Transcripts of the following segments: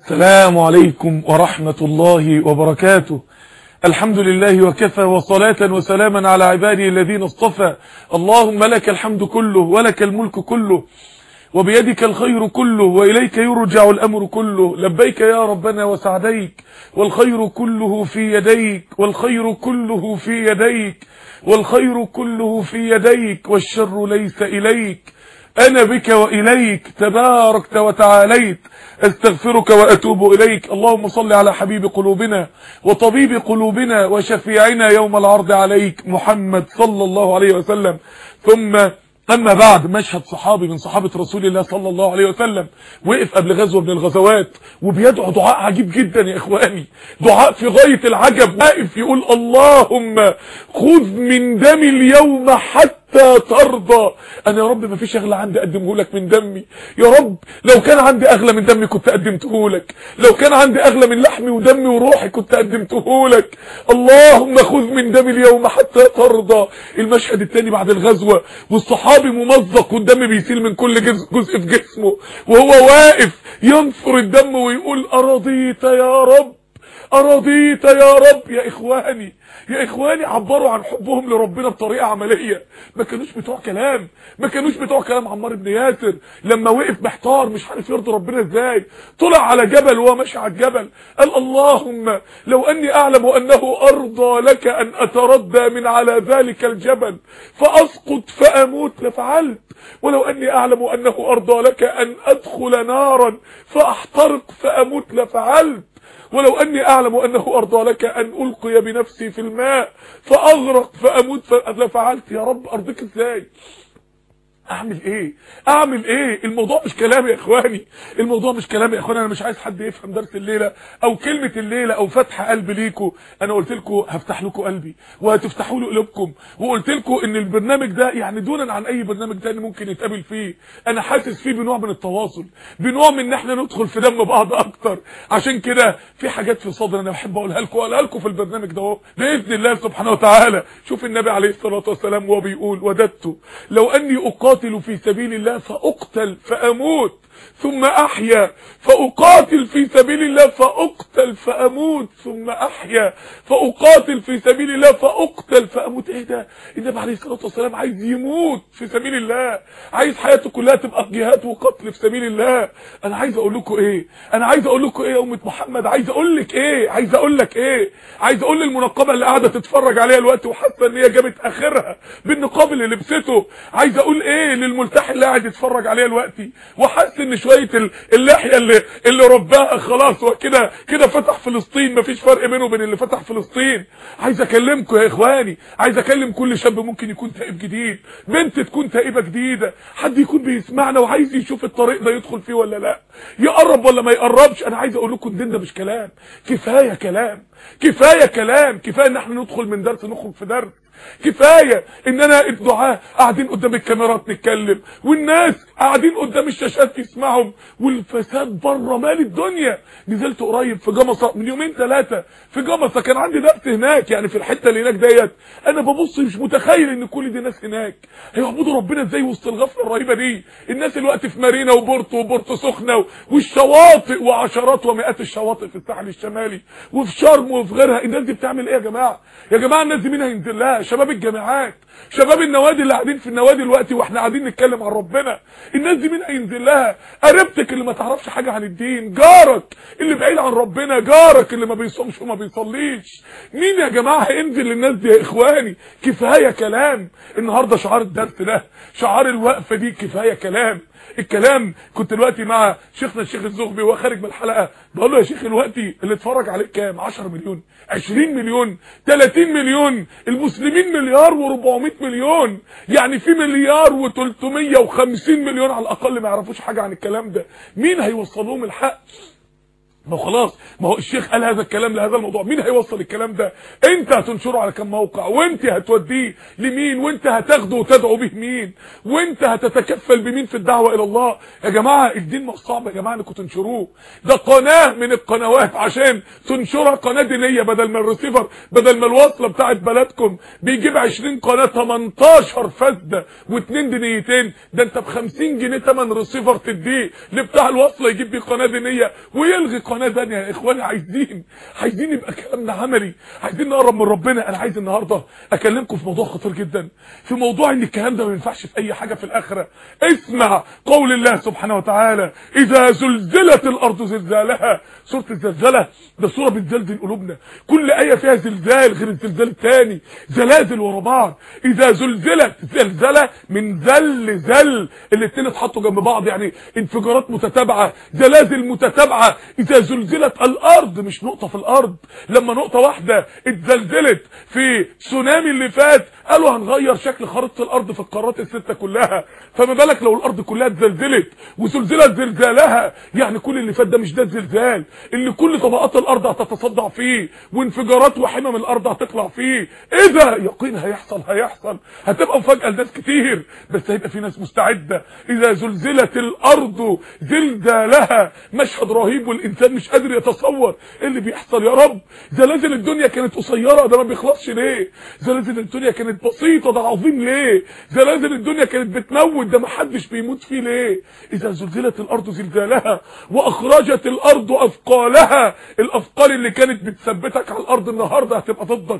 السلام عليكم ورحمة الله وبركاته الحمد لله وكفى وصلاة وسلاما على عباده الذين اصطفى اللهم لك الحمد كله ولك الملك كله وبيدك الخير كله وإليك يرجع الأمر كله لبيك يا ربنا وسعديك والخير كله في يديك والخير كله في يديك والخير كله في يديك والشر ليس إليك أنا بك وإليك تباركت وتعاليت استغفرك وأتوب إليك اللهم صل على حبيب قلوبنا وطبيب قلوبنا وشفيعنا يوم العرض عليك محمد صلى الله عليه وسلم ثم أما بعد مشهد صحابي من صحابة رسول الله صلى الله عليه وسلم وقف قبل غزوة من الغزوات وبيدعو دعاء عجيب جدا يا إخواني دعاء في غاية العجب واقف يقول اللهم خذ من دمي اليوم حتى ترضى انا يا رب ما فيش اغلى عندي اقدمه لك من دمي يا رب لو كان عندي اغلى من دمي كنت قدمته لك لو كان عندي اغلى من لحمي ودمي وروحي كنت قدمته لك اللهم خذ من دمي اليوم حتى ترضى المشهد الثاني بعد الغزوه والصحابي ممزق والدم بيسيل من كل جزء, جزء في جسمه وهو واقف ينفر الدم ويقول ارضيت يا رب أرضيت يا رب يا إخواني يا إخواني عبروا عن حبهم لربنا بطريقة عملية ما كانوش بتوع كلام ما كانوش بتوع كلام عمار بن ياسر لما وقف محتار مش عارف يرضي ربنا ازاي طلع على جبل وهو ماشي على الجبل قال اللهم لو أني أعلم أنه أرضى لك أن أتردى من على ذلك الجبل فأسقط فأموت لفعلت ولو أني أعلم أنه أرضى لك أن أدخل نارا فأحترق فأموت لفعلت ولو أني أعلم أنه أرضى لك أن ألقي بنفسي في الماء فأغرق فأموت ففعلت يا رب أرضك إزاي اعمل ايه اعمل ايه الموضوع مش كلام يا اخواني الموضوع مش كلام يا اخواني انا مش عايز حد يفهم درس الليله او كلمه الليله او فتح قلب ليكم انا قلت لكم هفتح لكم قلبي وهتفتحوا له قلوبكم وقلت لكم ان البرنامج ده يعني دونا عن اي برنامج تاني ممكن يتقابل فيه انا حاسس فيه بنوع من التواصل بنوع من ان احنا ندخل في دم بعض اكتر عشان كده في حاجات في صدري انا بحب اقولها لكم واقولها لكم في البرنامج ده اهو باذن الله سبحانه وتعالى شوف النبي عليه الصلاه والسلام وهو بيقول وددت لو اني اقاتل في سبيل الله فاقتل فاموت ثم احيا فاقاتل في سبيل الله فاقتل فاموت ثم احيا فاقاتل في سبيل الله فاقتل فاموت ايه ده النبي عليه الصلاه والسلام عايز يموت في سبيل الله عايز حياته كلها تبقى جهاد وقتل في سبيل الله انا عايز اقول لكم ايه انا عايز اقول لكم ايه يا امه محمد عايز اقول لك ايه عايز اقول لك ايه عايز اقول للمنقبه اللي قاعده تتفرج عليها الوقت وحاسه ان هي جابت اخرها بالنقاب اللي لبسته عايز اقول ايه للملتحي اللي قاعد يتفرج عليها الوقت وحاسس ان شويه اللحيه اللي اللي ربها خلاص وكده كده فتح فلسطين مفيش فرق بينه وبين اللي فتح فلسطين عايز اكلمكم يا اخواني عايز اكلم كل شاب ممكن يكون تائب جديد بنت تكون تائبه جديده حد يكون بيسمعنا وعايز يشوف الطريق ده يدخل فيه ولا لا يقرب ولا ما يقربش انا عايز اقول لكم الدين ده مش كلام كفايه كلام كفايه كلام كفايه ان احنا ندخل من درس نخرج في درس كفايه ان انا الدعاء قاعدين قدام الكاميرات نتكلم والناس قاعدين قدام الشاشات يسمعهم والفساد بره مال الدنيا نزلت قريب في جمصه من يومين ثلاثه في جمصه كان عندي درس هناك يعني في الحته اللي هناك ديت انا ببص مش متخيل ان كل دي ناس هناك هيعبدوا ربنا ازاي وسط الغفله الرهيبه دي الناس الوقت في مارينا وبورتو وبورتو سخنه والشواطئ وعشرات ومئات الشواطئ في الساحل الشمالي وفي شرم وفي غيرها الناس دي بتعمل ايه يا جماعه يا جماعه الناس دي مين هينزل لها شباب الجامعات شباب النوادي اللي قاعدين في النوادي دلوقتي واحنا قاعدين نتكلم عن ربنا الناس دي مين هينزل لها قريبتك اللي ما تعرفش حاجه عن الدين جارك اللي بعيد عن ربنا جارك اللي ما بيصومش وما بيصليش مين يا جماعه هينزل للناس دي يا اخواني كفايه كلام النهارده شعار الدرس ده شعار الوقفه دي كفايه كلام الكلام كنت دلوقتي مع شيخنا الشيخ الزغبي وهو خارج من الحلقه بقول له يا شيخ دلوقتي اللي اتفرج عليك كام 10 مليون 20 مليون 30 مليون المسلمين مليار و400 مليون يعني في مليار و350 مليون على الاقل ما يعرفوش حاجه عن الكلام ده مين هيوصلهم الحق ما هو خلاص ما هو الشيخ قال هذا الكلام لهذا الموضوع مين هيوصل الكلام ده انت هتنشره على كم موقع وانت هتوديه لمين وانت هتاخده وتدعو به مين وانت هتتكفل بمين في الدعوه الى الله يا جماعه الدين مش صعب يا جماعه انكم تنشروه ده قناه من القنوات عشان تنشرها قناه دينيه بدل ما الريسيفر بدل ما الوصله بتاعت بلدكم بيجيب 20 قناه 18 فاسده واثنين دينيتين ده انت ب 50 جنيه ثمن ريسيفر تديه لبتاع الوصله يجيب بيه قناه دينيه ويلغي قناه ثانيه يا اخواني عايزين عايزين يبقى كلامنا عملي عايزين نقرب من ربنا انا عايز النهارده اكلمكم في موضوع خطير جدا في موضوع ان الكلام ده ما ينفعش في اي حاجه في الاخره اسمع قول الله سبحانه وتعالى اذا زلزلت الارض زلزالها سوره الزلزله ده سوره بتزلزل قلوبنا كل ايه فيها زلزال غير الزلزال الثاني زلازل ورا بعض اذا زلزلت زلزله من زل زل الاثنين اتحطوا جنب بعض يعني انفجارات متتابعه زلازل متتابعه اذا زلزلت الارض مش نقطه في الارض لما نقطه واحده اتزلزلت في تسونامي اللي فات قالوا هنغير شكل خريطه الارض في القارات السته كلها فما بالك لو الارض كلها اتزلزلت وزلزلت زلزالها يعني كل اللي فات ده مش ده الزلزال اللي كل طبقات الارض هتتصدع فيه وانفجارات وحمم الارض هتطلع فيه اذا يقين هيحصل هيحصل هتبقى مفاجاه لناس كتير بس هيبقى في ناس مستعده اذا زلزلت الارض زلزالها مشهد رهيب والانسان مش قادر يتصور ايه اللي بيحصل يا رب زلازل الدنيا كانت قصيره ده ما بيخلصش ليه زلازل الدنيا كانت بسيطه ده عظيم ليه زلازل الدنيا كانت بتموت ده ما حدش بيموت فيه ليه اذا زلزلت الارض زلزالها واخرجت الارض اثقالها الاثقال اللي كانت بتثبتك على الارض النهارده هتبقى ضدك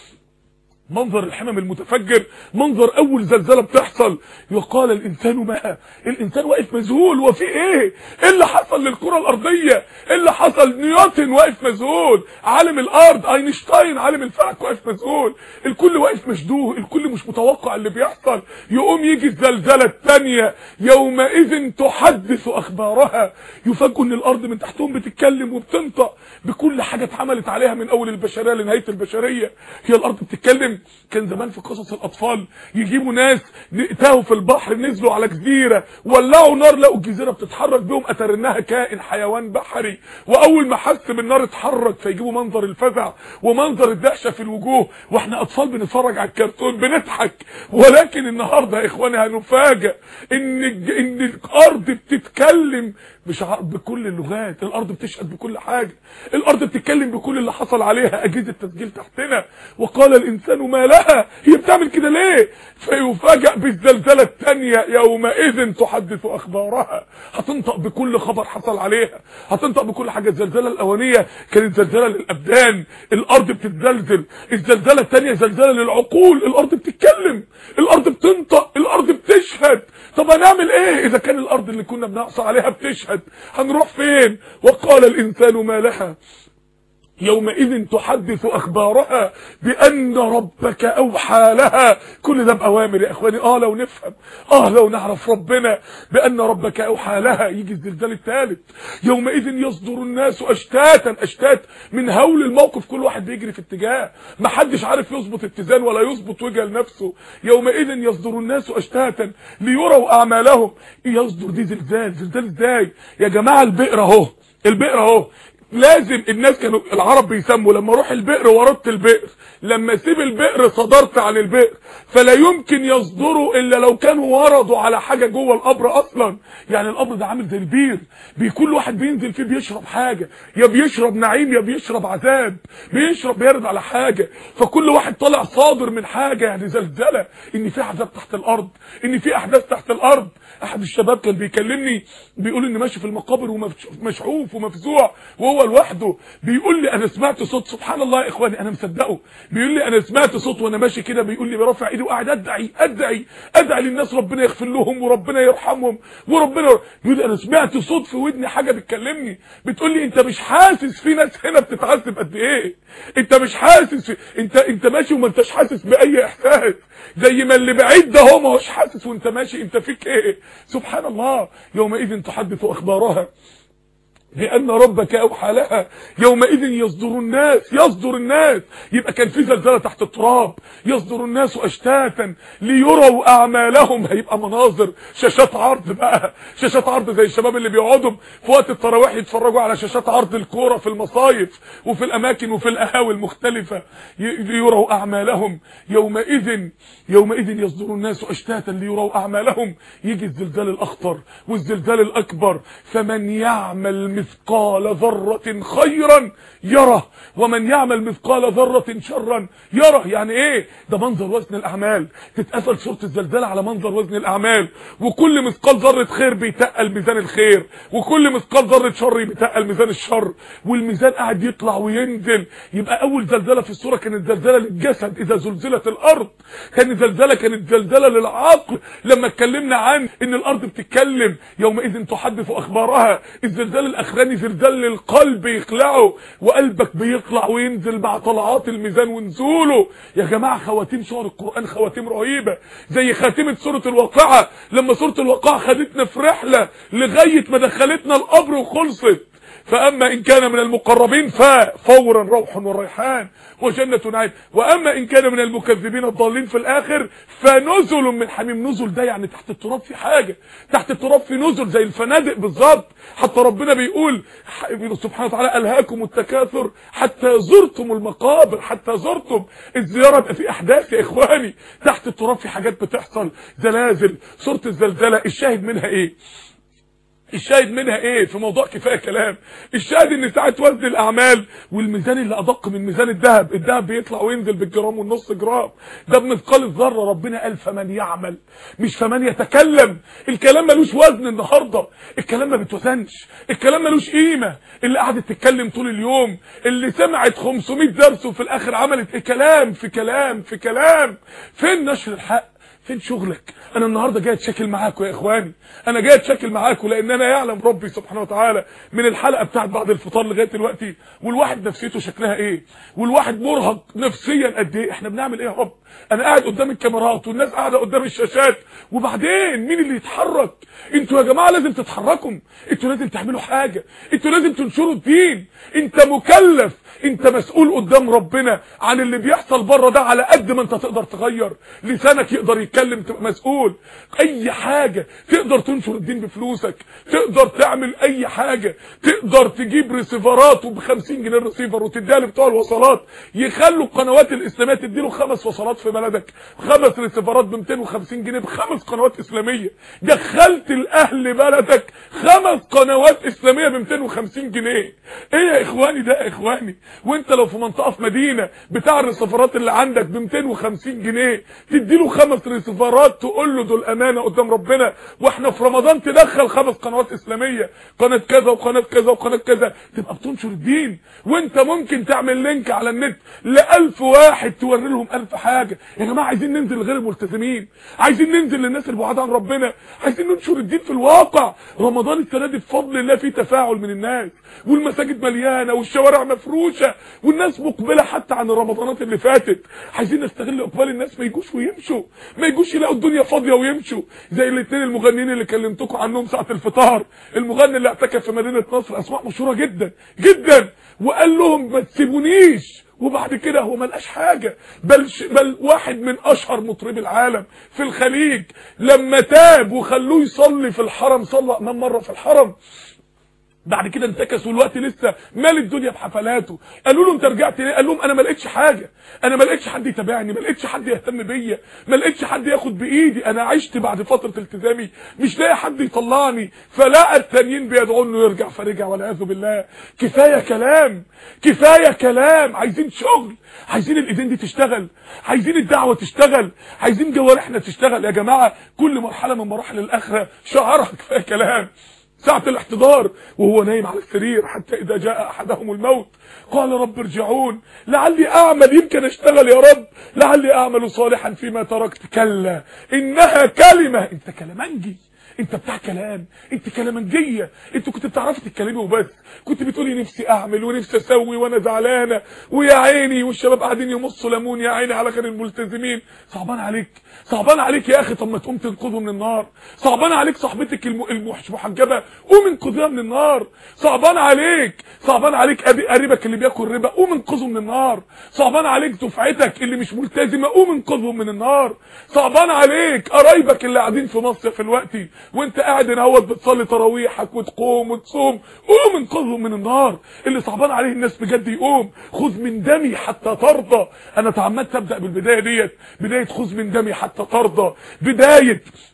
منظر الحمم المتفجر منظر اول زلزله بتحصل يقال الانسان ما الانسان واقف مذهول وفي ايه ايه اللي حصل للكره الارضيه ايه اللي حصل نيوتن واقف مذهول عالم الارض اينشتاين عالم الفلك واقف مذهول الكل واقف مشدوه الكل مش متوقع اللي بيحصل يقوم يجي الزلزله الثانيه يومئذ تحدث اخبارها يفاجئوا ان الارض من تحتهم بتتكلم وبتنطق بكل حاجه اتعملت عليها من اول البشريه لنهايه البشريه هي الارض بتتكلم كان زمان في قصص الاطفال يجيبوا ناس تاهوا في البحر نزلوا على جزيره ولعوا نار لقوا الجزيره بتتحرك بيهم اترنها كائن حيوان بحري واول ما حس بالنار اتحرك فيجيبوا منظر الفزع ومنظر الدهشه في الوجوه واحنا اطفال بنتفرج على الكرتون بنضحك ولكن النهارده يا اخواني هنفاجئ ان ان الارض بتتكلم مش بكل اللغات الارض بتشهد بكل حاجه الارض بتتكلم بكل اللي حصل عليها اجهزه تسجيل تحتنا وقال الانسان ما لها هي بتعمل كده ليه فيفاجئ بالزلزله الثانيه يومئذ تحدث اخبارها هتنطق بكل خبر حصل عليها هتنطق بكل حاجه الزلزله الاولانيه كانت زلزله للابدان الارض بتتزلزل الزلزله الثانيه زلزله للعقول الارض بتتكلم الارض بتنطق الارض بتشهد طب هنعمل ايه اذا كان الارض اللي كنا بنعصى عليها بتشهد هنروح فين وقال الانسان ما لها يومئذ تحدث اخبارها بان ربك اوحى لها كل ده باوامر يا اخواني اه لو نفهم اه لو نعرف ربنا بان ربك اوحى لها يجي الزلزال الثالث يومئذ يصدر الناس اشتاتا اشتات من هول الموقف كل واحد بيجري في اتجاه ما حدش عارف يظبط اتزان ولا يظبط وجه لنفسه يومئذ يصدر الناس اشتاتا ليروا اعمالهم يصدر دي زلزال زلزال ازاي يا جماعه البئر اهو البئر اهو لازم الناس كانوا العرب بيسموا لما اروح البئر وردت البئر لما اسيب البئر صدرت عن البئر فلا يمكن يصدروا الا لو كانوا وردوا على حاجه جوه القبر اصلا يعني القبر ده عامل زي البير بكل واحد بينزل فيه بيشرب حاجه يا بيشرب نعيم يا بيشرب عذاب بيشرب بيرد على حاجه فكل واحد طالع صادر من حاجه يعني زلزله ان في عذاب تحت الارض ان في احداث تحت الارض احد الشباب كان بيكلمني بيقول ان ماشي في المقابر ومشحوف ومفزوع وهو لوحده بيقول لي انا سمعت صوت سبحان الله يا اخواني انا مصدقه بيقول لي انا سمعت صوت وانا ماشي كده بيقول لي برافع ايدي وقاعد ادعي ادعي ادعي للناس ربنا يغفر لهم وربنا يرحمهم وربنا بيقول لي انا سمعت صوت في ودني حاجه بتكلمني بتقول لي انت مش حاسس في ناس هنا بتتعذب قد ايه انت مش حاسس في... انت انت ماشي وما انتش حاسس باي احساس زي ما اللي بعيد ده هو ما هوش حاسس وانت ماشي انت فيك ايه سبحان الله يومئذ تحدث اخبارها بأن ربك أوحى لها يومئذ يصدر الناس يصدر الناس يبقى كان في زلزلة تحت التراب يصدر الناس أشتاتا ليروا أعمالهم هيبقى مناظر شاشات عرض بقى شاشات عرض زي الشباب اللي بيقعدوا في وقت التراويح يتفرجوا على شاشات عرض الكورة في المصايف وفي الأماكن وفي القهاوي المختلفة ليروا أعمالهم يومئذ يومئذ يصدر الناس أشتاتا ليروا أعمالهم يجي الزلزال الأخطر والزلزال الأكبر فمن يعمل مثقال ذرة خيرا يره ومن يعمل مثقال ذرة شرا يره يعني ايه ده منظر وزن الاعمال تتقفل سورة الزلزال على منظر وزن الاعمال وكل مثقال ذرة خير بيتقل ميزان الخير وكل مثقال ذرة شر بيتقل ميزان الشر والميزان قاعد يطلع وينزل يبقى اول زلزلة في السورة كانت زلزلة للجسد اذا زلزلت الارض كانت زلزلة كانت زلزلة للعقل لما اتكلمنا عن ان الارض بتتكلم يومئذ تحدث اخبارها الزلزال الاخراني زلزال للقلب يخلعه وقلبك بيطلع وينزل مع طلعات الميزان ونزوله يا جماعه خواتيم سور القران خواتيم رهيبه زي خاتمه سوره الواقعه لما سوره الواقعه خدتنا في رحله لغايه ما دخلتنا القبر وخلصت فأما إن كان من المقربين ففورا روح وريحان وجنة نعيم وأما إن كان من المكذبين الضالين في الآخر فنزل من حميم نزل ده يعني تحت التراب في حاجة تحت التراب في نزل زي الفنادق بالظبط حتى ربنا بيقول سبحانه وتعالى ألهاكم التكاثر حتى زرتم المقابر حتى زرتم الزيارة بقى في أحداث يا إخواني تحت التراب في حاجات بتحصل زلازل سورة الزلزلة الشاهد منها إيه الشاهد منها ايه في موضوع كفايه كلام الشاهد ان ساعه وزن الاعمال والميزان اللي ادق من ميزان الذهب الذهب بيطلع وينزل بالجرام والنص جرام ده بمثقال الذره ربنا قال فمن يعمل مش فمن يتكلم الكلام ملوش وزن النهارده الكلام ما بيتوزنش الكلام ملوش قيمه اللي قعدت تتكلم طول اليوم اللي سمعت 500 درس وفي الاخر عملت ايه كلام في كلام في كلام فين نشر الحق فين شغلك انا النهارده جاي اتشكل معاكم يا اخواني انا جاي اتشكل معاكم لان انا يعلم ربي سبحانه وتعالى من الحلقه بتاعت بعد الفطار لغايه دلوقتي والواحد نفسيته شكلها ايه والواحد مرهق نفسيا قد ايه احنا بنعمل ايه يا رب انا قاعد قدام الكاميرات والناس قاعده قدام الشاشات وبعدين مين اللي يتحرك انتوا يا جماعه لازم تتحركوا انتوا لازم تعملوا حاجه انتوا لازم تنشروا الدين انت مكلف انت مسؤول قدام ربنا عن اللي بيحصل بره ده على قد ما انت تقدر تغير لسانك يقدر يتكلم تبقى مسؤول اي حاجه تقدر تنشر الدين بفلوسك تقدر تعمل اي حاجه تقدر تجيب ريسيفرات وب 50 جنيه ريسيفر وتديها لبتوع الوصلات يخلوا القنوات الاسلاميه تديله خمس وصلات في بلدك خمس ريسيفرات ب 250 جنيه بخمس قنوات اسلاميه دخلت الاهل بلدك خمس قنوات اسلاميه ب 250 جنيه ايه يا اخواني ده يا اخواني وانت لو في منطقه في مدينه بتاع الريسيفرات اللي عندك ب 250 جنيه تديله خمس ريسيفرات تقول له دول امانه قدام ربنا واحنا في رمضان تدخل خمس قنوات اسلاميه قناه كذا وقناه كذا وقناه كذا تبقى بتنشر الدين وانت ممكن تعمل لينك على النت ل 1000 واحد توري لهم 1000 حاجه يا جماعه عايزين ننزل لغير الملتزمين عايزين ننزل للناس اللي بعاد عن ربنا عايزين ننشر الدين في الواقع رمضان السنه دي بفضل الله فيه تفاعل من الناس والمساجد مليانه والشوارع مفروشه والناس مقبله حتى عن الرمضانات اللي فاتت عايزين نستغل اقبال الناس ما يجوش ويمشوا ما يجوش يلاقوا الدنيا فاضيه ويمشوا زي الاثنين المغنيين اللي كلمتكم عنهم ساعه الفطار المغني اللي اعتكف في مدينه نصر اسماء مشهوره جدا جدا وقال لهم ما تسيبونيش وبعد كده هو ملقاش حاجة بل, ش... بل واحد من اشهر مطربي العالم في الخليج لما تاب وخلوه يصلي في الحرم صلى امام مرة في الحرم بعد كده انتكسوا الوقت لسه مال الدنيا بحفلاته قالوا له انت رجعت ليه قال لهم انا ما لقيتش حاجه انا ما لقيتش حد يتابعني ما لقيتش حد يهتم بيا ما لقيتش حد ياخد بايدي انا عشت بعد فتره التزامي مش لاقي حد يطلعني فلقى التانيين بيدعوا انه يرجع فرجع والعياذ بالله كفايه كلام كفايه كلام عايزين شغل عايزين الايدين دي تشتغل عايزين الدعوه تشتغل عايزين جوارحنا تشتغل يا جماعه كل مرحله من مراحل الاخره شعارها كفايه كلام ساعة الاحتضار وهو نايم على السرير حتى إذا جاء أحدهم الموت قال رب ارجعون لعلي أعمل يمكن أشتغل يا رب لعلي أعمل صالحا فيما تركت كلا إنها كلمة أنت كلمنجي انت بتاع كلام انت كلامنجيه انت كنت بتعرفي تتكلمي وبس كنت بتقولي نفسي اعمل ونفسي اسوي وانا زعلانه ويا عيني والشباب قاعدين يمصوا ليمون يا عيني على غير الملتزمين صعبان عليك صعبان عليك يا اخي طب ما تقوم تنقذه من النار صعبان عليك صاحبتك الم... المح- المحجبه قوم انقذها من النار صعبان عليك صعبان عليك أبي قريبك اللي بياكل ربا قوم انقذه من النار صعبان عليك دفعتك اللي مش ملتزمه قوم انقذهم من النار صعبان عليك قرايبك اللي قاعدين في مصيف الوقت وانت قاعد هنا اهوت بتصلي تراويحك وتقوم وتصوم قوم انقذهم من النار اللي صعبان عليه الناس بجد يقوم خذ من دمي حتى ترضى انا تعمدت ابدا بالبدايه ديت بدايه خذ من دمي حتى ترضى بدايه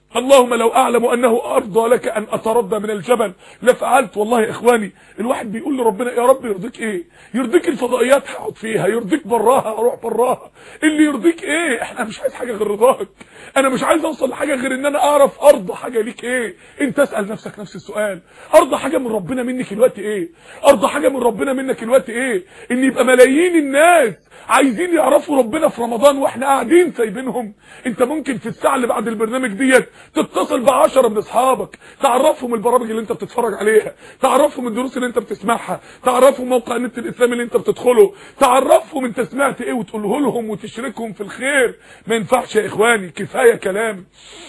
اللهم لو اعلم انه ارضى لك ان اتردى من الجبل لفعلت والله يا اخواني الواحد بيقول لربنا يا رب يرضيك ايه يرضيك الفضائيات هقعد فيها يرضيك براها اروح براها اللي يرضيك ايه احنا مش عايز حاجه غير رضاك انا مش عايز اوصل لحاجه غير ان انا اعرف ارضى حاجه ليك ايه انت اسال نفسك نفس السؤال ارضى حاجه من ربنا منك الوقت ايه ارضى حاجه من ربنا منك الوقت ايه ان يبقى ملايين الناس عايزين يعرفوا ربنا في رمضان واحنا قاعدين سايبينهم انت ممكن في الساعه اللي بعد البرنامج ديت تتصل بعشرة من اصحابك تعرفهم البرامج اللي انت بتتفرج عليها تعرفهم الدروس اللي انت بتسمعها تعرفهم موقع النت الاسلامي اللي انت بتدخله تعرفهم انت سمعت ايه وتقوله لهم وتشركهم في الخير ما ينفعش يا اخواني كفايه كلام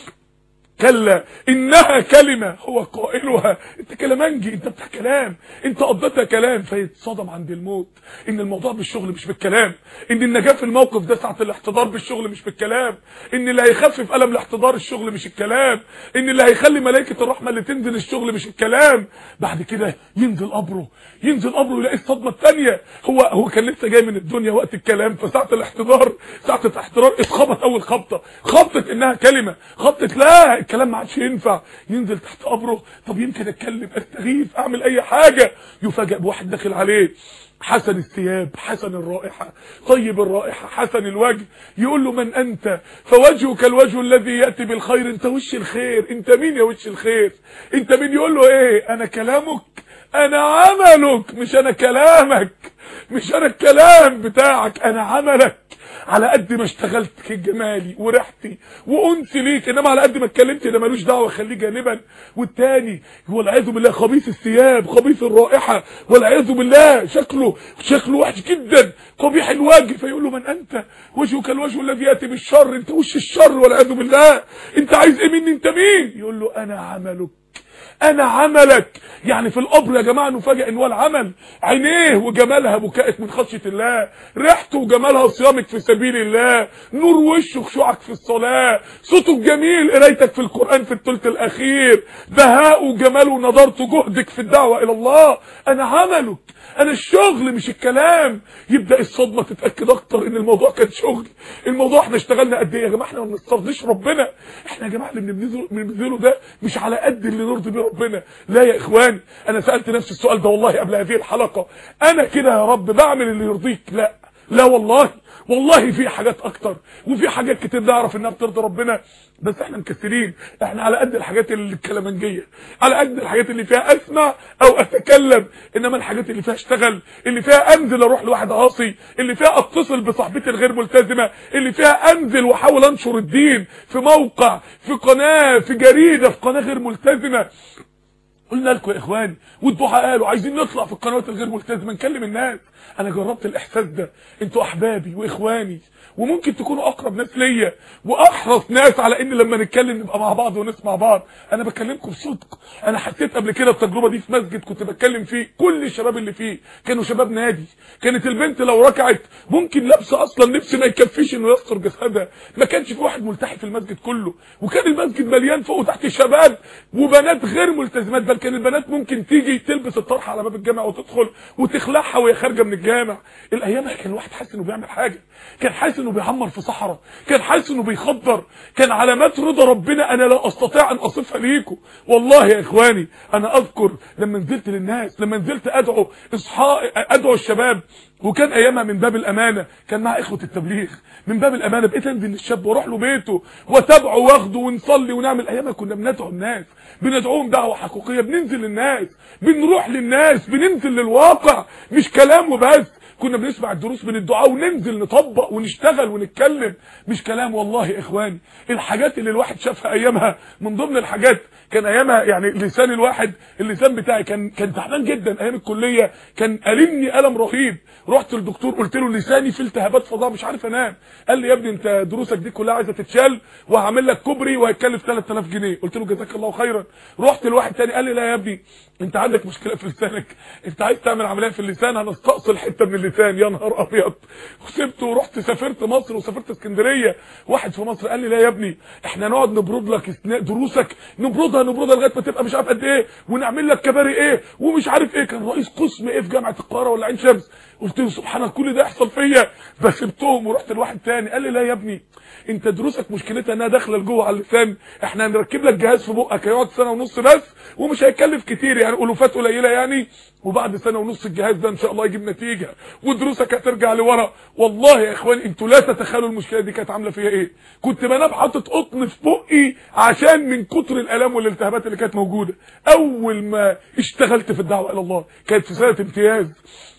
كلا انها كلمة هو قائلها انت كلامنجي انت بتاع كلام انت قضيتها كلام فيتصدم عند الموت ان الموضوع بالشغل مش بالكلام ان النجاة في الموقف ده ساعة الاحتضار بالشغل مش بالكلام ان اللي هيخفف ألم الاحتضار الشغل مش الكلام ان اللي هيخلي ملائكة الرحمة اللي تنزل الشغل مش الكلام بعد كده ينزل قبره ينزل قبره يلاقي الصدمة الثانية هو هو كان لسه جاي من الدنيا وقت الكلام فساعة الاحتضار ساعة الاحتضار اتخبط اول خبطة خبطة انها كلمة خبطة لا الكلام ما عادش ينفع ينزل تحت قبره طب يمكن اتكلم استغيث اعمل اي حاجة يفاجئ بواحد داخل عليه حسن الثياب حسن الرائحة طيب الرائحة حسن الوجه يقول له من انت فوجهك الوجه الذي يأتي بالخير انت وش الخير انت مين يا وش الخير انت مين يقول له ايه انا كلامك انا عملك مش انا كلامك مش انا الكلام بتاعك انا عملك على قد ما اشتغلت جمالي وريحتي وانسي ليك انما على قد ما اتكلمت ده ملوش دعوه خليه جانبا والتاني والعياذ بالله خبيث الثياب خبيث الرائحه والعياذ بالله شكله شكله وحش جدا قبيح الوجه فيقول له من انت وجهك الوجه الذي ياتي بالشر انت وش الشر والعياذ بالله انت عايز ايه مني انت مين يقول له انا عملك انا عملك يعني في القبر يا جماعه نفاجئ ان هو العمل عينيه وجمالها بكائك من خشيه الله ريحته وجمالها صيامك في سبيل الله نور وشه خشوعك في الصلاه صوته الجميل قرايتك في القران في الثلث الاخير بهاءه وجماله ونضارته جهدك في الدعوه الى الله انا عملك انا الشغل مش الكلام يبدا الصدمه تتاكد اكتر ان الموضوع كان شغل الموضوع احنا اشتغلنا قد ايه يا جماعه احنا ما بنسترضيش ربنا احنا يا جماعه اللي بنبذله بنبذله ده مش على قد اللي نرضي بيه ربنا لا يا اخواني انا سالت نفسي السؤال ده والله قبل هذه الحلقه انا كده يا رب بعمل اللي يرضيك لا لا والله والله في حاجات اكتر وفي حاجات كتير نعرف انها بترضي ربنا بس احنا مكسرين احنا على قد الحاجات اللي الكلامنجيه على قد الحاجات اللي فيها اسمع او اتكلم انما الحاجات اللي فيها اشتغل اللي فيها انزل اروح لواحد عاصي اللي فيها اتصل بصاحبتي الغير ملتزمه اللي فيها انزل واحاول انشر الدين في موقع في قناه في جريده في قناه غير ملتزمه قلنا لكم يا اخواني والدعاء قالوا عايزين نطلع في القنوات الغير ملتزمه نكلم الناس انا جربت الاحساس ده انتوا احبابي واخواني وممكن تكونوا اقرب ناس ليا واحرص ناس على ان لما نتكلم نبقى مع بعض ونسمع بعض انا بكلمكم بصدق انا حسيت قبل كده التجربه دي في مسجد كنت بتكلم فيه كل الشباب اللي فيه كانوا شباب نادي كانت البنت لو ركعت ممكن لابسه اصلا لبس ما يكفيش انه يستر جسدها ما كانش في واحد ملتحي في المسجد كله وكان المسجد مليان فوق وتحت شباب وبنات غير ملتزمات بل كان البنات ممكن تيجي تلبس الطرحه على باب الجامع وتدخل وتخلعها وهي خارجه من الجامع الايام كان الواحد حاسس انه بيعمل حاجه كان حاسس انه بيعمر في صحراء كان حاسس انه بيخدر كان علامات رضا ربنا انا لا استطيع ان اصفها ليكم والله يا اخواني انا اذكر لما نزلت للناس لما نزلت ادعو اصحاء ادعو الشباب وكان ايامها من باب الامانه كان مع اخوه التبليغ من باب الامانه بقيت انزل للشاب واروح له بيته واتابعه واخده ونصلي ونعمل ايامها كنا بندعو الناس بندعوهم دعوه حقيقيه بننزل للناس بنروح للناس بننزل للواقع مش كلام وبس كنا بنسمع الدروس من الدعاء وننزل نطبق ونشتغل ونتكلم مش كلام والله يا اخواني الحاجات اللي الواحد شافها ايامها من ضمن الحاجات كان ايامها يعني لسان الواحد اللسان بتاعي كان كان تعبان جدا ايام الكليه كان ألمني الم رهيب رحت للدكتور قلت له لساني فيه التهابات فظاع مش عارف انام قال لي يا ابني انت دروسك دي كلها عايزه تتشال وهعمل لك كوبري وهيكلف 3000 جنيه قلت له جزاك الله خيرا رحت لواحد تاني قال لي لا يا ابني انت عندك مشكله في لسانك انت عايز تعمل عمليه في اللسان هنستأصل حته من اللسان يا نهار ابيض وسبته ورحت سافرت مصر وسافرت اسكندريه واحد في مصر قال لي لا يا ابني احنا نقعد نبرد لك اثناء دروسك نبردها نبردها لغايه ما تبقى مش عارف قد ايه ونعمل لك كباري ايه ومش عارف ايه كان رئيس قسم ايه في جامعه القاهره ولا عين شمس قلت له سبحان الله كل ده يحصل فيا فسبتهم ورحت لواحد تاني قال لي لا يا ابني انت دروسك مشكلتها انها داخله لجوه على اللسان احنا هنركب لك جهاز في بقك هيقعد سنه ونص بس ومش هيكلف كتير يعني الوفات قليله يعني وبعد سنه ونص الجهاز ده ان شاء الله يجيب نتيجه ودروسك هترجع لورا والله يا اخواني انتوا لا تتخيلوا المشكله دي كانت عامله فيها ايه كنت بنام حاطط قطن في بقي عشان من كتر الالام والالتهابات اللي كانت موجوده اول ما اشتغلت في الدعوه الى الله كانت في سنه امتياز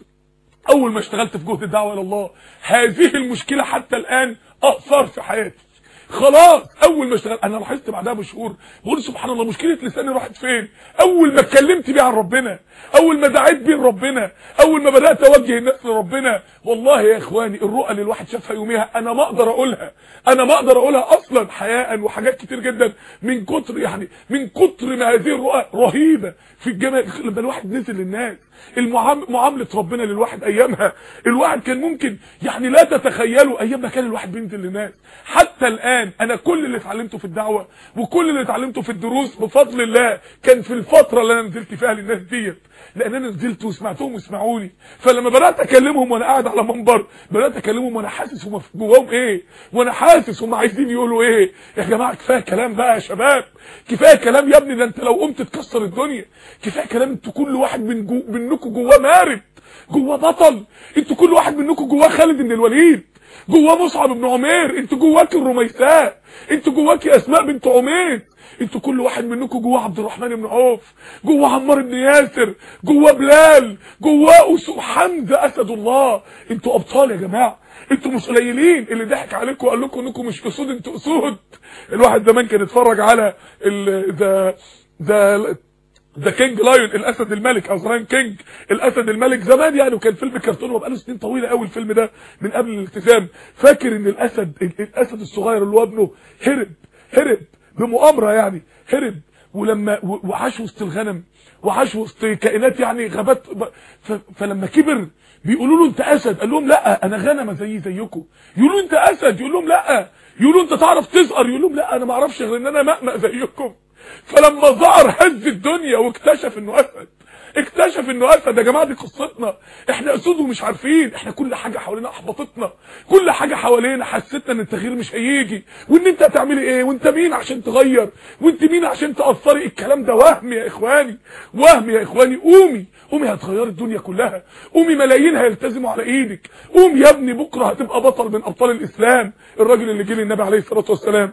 اول ما اشتغلت في جهد الدعوه الى الله هذه المشكله حتى الان اثر في حياتي خلاص اول ما اشتغل انا لاحظت بعدها بشهور بقول سبحان الله مشكله لساني راحت فين اول ما اتكلمت بيه عن ربنا اول ما دعيت بيه لربنا اول ما بدات اوجه الناس لربنا والله يا اخواني الرؤى اللي الواحد شافها يوميها انا ما اقدر اقولها انا ما اقدر اقولها اصلا حياء وحاجات كتير جدا من كتر يعني من كتر ما هذه الرؤى رهيبه في الجمال لما الواحد نزل للناس معامله ربنا للواحد ايامها الواحد كان ممكن يعني لا تتخيلوا ايام ما كان الواحد بينزل للناس حتى الان انا كل اللي اتعلمته في الدعوه وكل اللي اتعلمته في الدروس بفضل الله كان في الفتره اللي انا نزلت فيها للناس ديت لان انا نزلت وسمعتهم وسمعوني فلما بدات اكلمهم وانا قاعد على منبر بدات اكلمهم وانا حاسس هم جواهم ايه وانا حاسس هم عايزين يقولوا ايه يا جماعه كفايه كلام بقى يا شباب كفايه كلام يا ابني ده انت لو قمت تكسر الدنيا كفايه كلام انتوا كل واحد من جو منكم جواه مارد جواه بطل انتوا كل واحد منكم جواه خالد بن الوليد جواه مصعب بن عمير انتوا جواك الرميساء انتوا جواك اسماء بنت عمير انتوا كل واحد منكم جواه عبد الرحمن بن عوف جواه عمار بن ياسر جواه بلال جواه حمزه اسد الله انتوا ابطال يا جماعه انتوا مش قليلين اللي ضحك عليكم وقال لكم انكم مش اسود انتوا اسود الواحد زمان كان يتفرج على ذا ذا ذا كينج لايون الاسد الملك او زمان كينج الاسد الملك زمان يعني وكان فيلم كرتون وبقاله سنين طويله قوي الفيلم ده من قبل الالتزام فاكر ان الاسد الاسد الصغير اللي هو ابنه هرب هرب بمؤامره يعني هرب ولما وعاش وسط الغنم وعاش وسط كائنات يعني غابات فلما كبر بيقولوا له انت اسد قال لهم لا انا غنمه زي زيكم يقولوا انت اسد يقول لهم لا يقولوا انت تعرف تزقر يقول لهم لا انا ما اعرفش غير ان انا مأمأ زيكم فلما ظهر هز الدنيا واكتشف انه اسد اكتشف انه اسد يا جماعه دي قصتنا احنا اسود ومش عارفين احنا كل حاجه حوالينا احبطتنا كل حاجه حوالينا حسيتنا ان التغيير مش هيجي وان انت هتعملي ايه وانت مين عشان تغير وانت مين عشان تاثري الكلام ده وهم يا اخواني وهم يا اخواني قومي قومي هتغيري الدنيا كلها قومي ملايين هيلتزموا على ايدك قوم يا ابني بكره هتبقى بطل من ابطال الاسلام الراجل اللي جه للنبي عليه الصلاه والسلام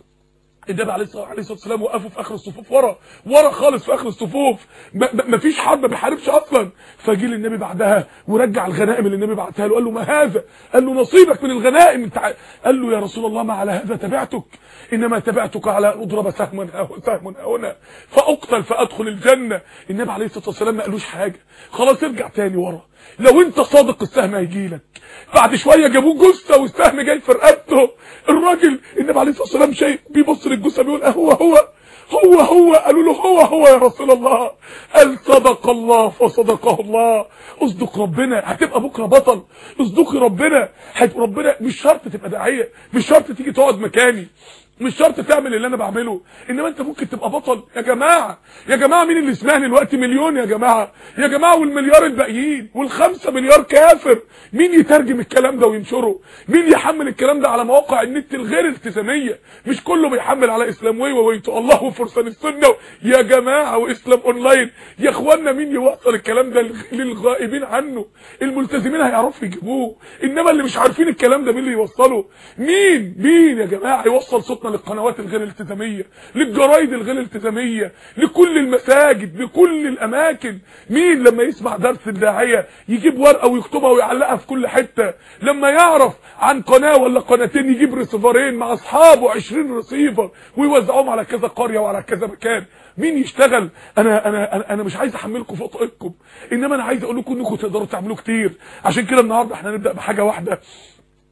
النبي عليه الصلاه والسلام وقفوا في اخر الصفوف ورا ورا خالص في اخر الصفوف ما فيش حد ما بيحاربش اصلا فجه للنبي بعدها ورجع الغنائم اللي النبي بعتها له قال له ما هذا قال له نصيبك من الغنائم انت قال له يا رسول الله ما على هذا تبعتك انما تبعتك على ان اضرب سهما سهم هنا فاقتل فادخل الجنه النبي عليه الصلاه والسلام ما قالوش حاجه خلاص ارجع تاني ورا لو انت صادق السهم هيجيلك بعد شويه جابوه جثه والسهم جاي في رقبته الراجل النبي عليه الصلاه والسلام شايف بيبص للجثه بيقول هو هو هو هو قالوا له هو هو يا رسول الله قال صدق الله فصدقه الله اصدق ربنا هتبقى بكره بطل اصدقي ربنا ربنا مش شرط تبقى داعيه مش شرط تيجي تقعد مكاني مش شرط تعمل اللي انا بعمله انما انت ممكن تبقى بطل يا جماعه يا جماعه مين اللي سمعني دلوقتي مليون يا جماعه يا جماعه والمليار الباقيين والخمسة مليار كافر مين يترجم الكلام ده وينشره مين يحمل الكلام ده على مواقع النت الغير التزاميه مش كله بيحمل على اسلام وي وويتو الله وفرسان السنه يا جماعه واسلام اونلاين يا اخوانا مين يوصل الكلام ده للغائبين عنه الملتزمين هيعرفوا يجيبوه انما اللي مش عارفين الكلام ده مين اللي يوصله مين مين يا جماعه يوصل صوتنا للقنوات الغير التزاميه للجرايد الغير التزاميه لكل المساجد لكل الاماكن مين لما يسمع درس الداعيه يجيب ورقه ويكتبها ويعلقها في كل حته لما يعرف عن قناه ولا قناتين يجيب ريسيفرين مع اصحابه 20 ريسيفر ويوزعوهم على كذا قريه وعلى كذا مكان مين يشتغل انا انا انا, أنا مش عايز احملكم فوق طاقتكم انما انا عايز اقول لكم انكم تقدروا تعملوا كتير عشان كده النهارده احنا هنبدا بحاجه واحده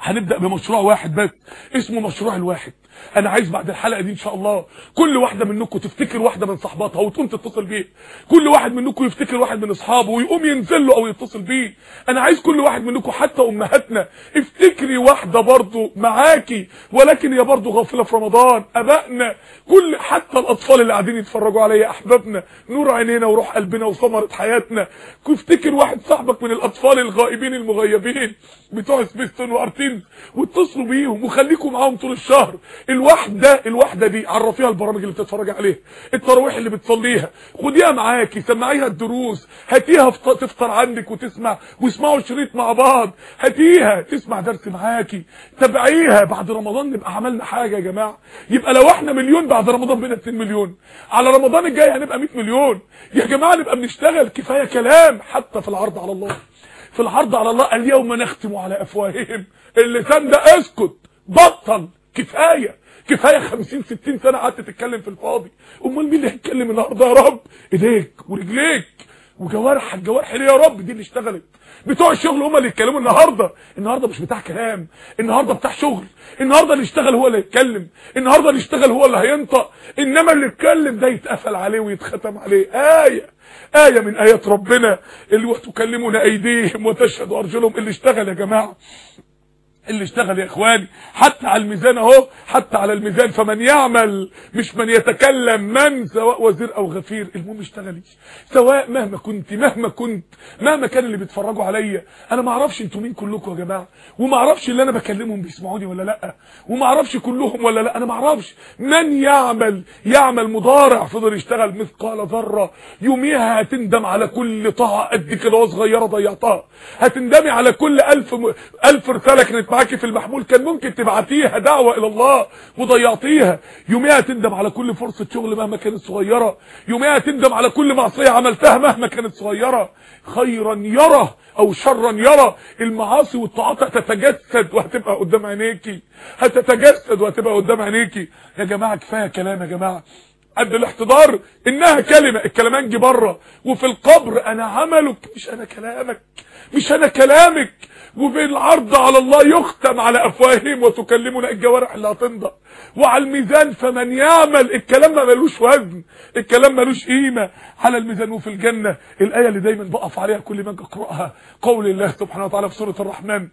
هنبدأ بمشروع واحد بس اسمه مشروع الواحد انا عايز بعد الحلقة دي ان شاء الله كل واحدة منكم تفتكر واحدة من صحباتها وتقوم تتصل بيه كل واحد منكم يفتكر واحد من اصحابه ويقوم ينزل له او يتصل بيه انا عايز كل واحد منكم حتى امهاتنا افتكري واحدة برضو معاكي ولكن هي برضو غافلة في رمضان ابائنا كل حتى الاطفال اللي قاعدين يتفرجوا عليا احبابنا نور عينينا وروح قلبنا وثمرة حياتنا افتكر واحد صاحبك من الاطفال الغائبين المغيبين بتوع سبيستون وارتين واتصلوا بيهم وخليكم معاهم طول الشهر الواحده الواحده دي عرفيها البرامج اللي بتتفرج عليها التراويح اللي بتصليها خديها معاكي سمعيها الدروس هاتيها تفطر عندك وتسمع واسمعوا شريط مع بعض هاتيها تسمع درس معاكي تابعيها بعد رمضان نبقى عملنا حاجه يا جماعه يبقى لو احنا مليون بعد رمضان بقينا 2 مليون على رمضان الجاي هنبقى 100 مليون يا جماعه نبقى بنشتغل كفايه كلام حتى في العرض على الله في العرض على الله اليوم نختم على افواههم اللسان ده اسكت بطل كفايه كفايه 50 60 سنه قعدت تتكلم في الفاضي امال مين اللي هيتكلم النهارده يا رب ايديك ورجليك وجوارحك جوارح ليه يا رب دي اللي اشتغلت بتوع الشغل هم اللي يتكلموا النهارده النهارده مش بتاع كلام النهارده بتاع شغل النهارده اللي يشتغل هو اللي يتكلم النهارده اللي يشتغل هو اللي هينطق انما اللي يتكلم ده يتقفل عليه ويتختم عليه ايه آية من آيات ربنا اللي وتكلمنا أيديهم وتشهد أرجلهم اللي اشتغل يا جماعة اللي اشتغل يا اخواني حتى على الميزان اهو حتى على الميزان فمن يعمل مش من يتكلم من سواء وزير او غفير المهم اشتغلي سواء مهما كنت مهما كنت مهما كان اللي بيتفرجوا عليا انا ما اعرفش انتوا مين كلكم يا جماعه وما اعرفش اللي انا بكلمهم بيسمعوني ولا لا وما اعرفش كلهم ولا لا انا ما اعرفش من يعمل يعمل مضارع فضل يشتغل مثقال ذره يوميها هتندم على كل طاعه قد كده صغيره ضيعتها هتندمي على كل ألف م... ألف رساله كانت معاكي في المحمول كان ممكن تبعتيها دعوة الى الله وضيعتيها يوميها تندم على كل فرصة شغل مهما كانت صغيرة يوميها تندم على كل معصية عملتها مهما كانت صغيرة خيرا يرى او شرا يرى المعاصي والطاعات هتتجسد وهتبقى قدام عينيكي هتتجسد وهتبقى قدام عينيكي يا جماعة كفاية كلام يا جماعة قد الاحتضار انها كلمة الكلمان جي بره وفي القبر انا عملك مش انا كلامك مش انا كلامك وفي العرض على الله يختم على افواههم وتكلمنا الجوارح اللي هتنضق وعلى الميزان فمن يعمل الكلام ما ملوش وزن الكلام ملوش قيمه على الميزان وفي الجنه الايه اللي دايما بقف عليها كل ما اجي اقراها قول الله سبحانه وتعالى في سوره الرحمن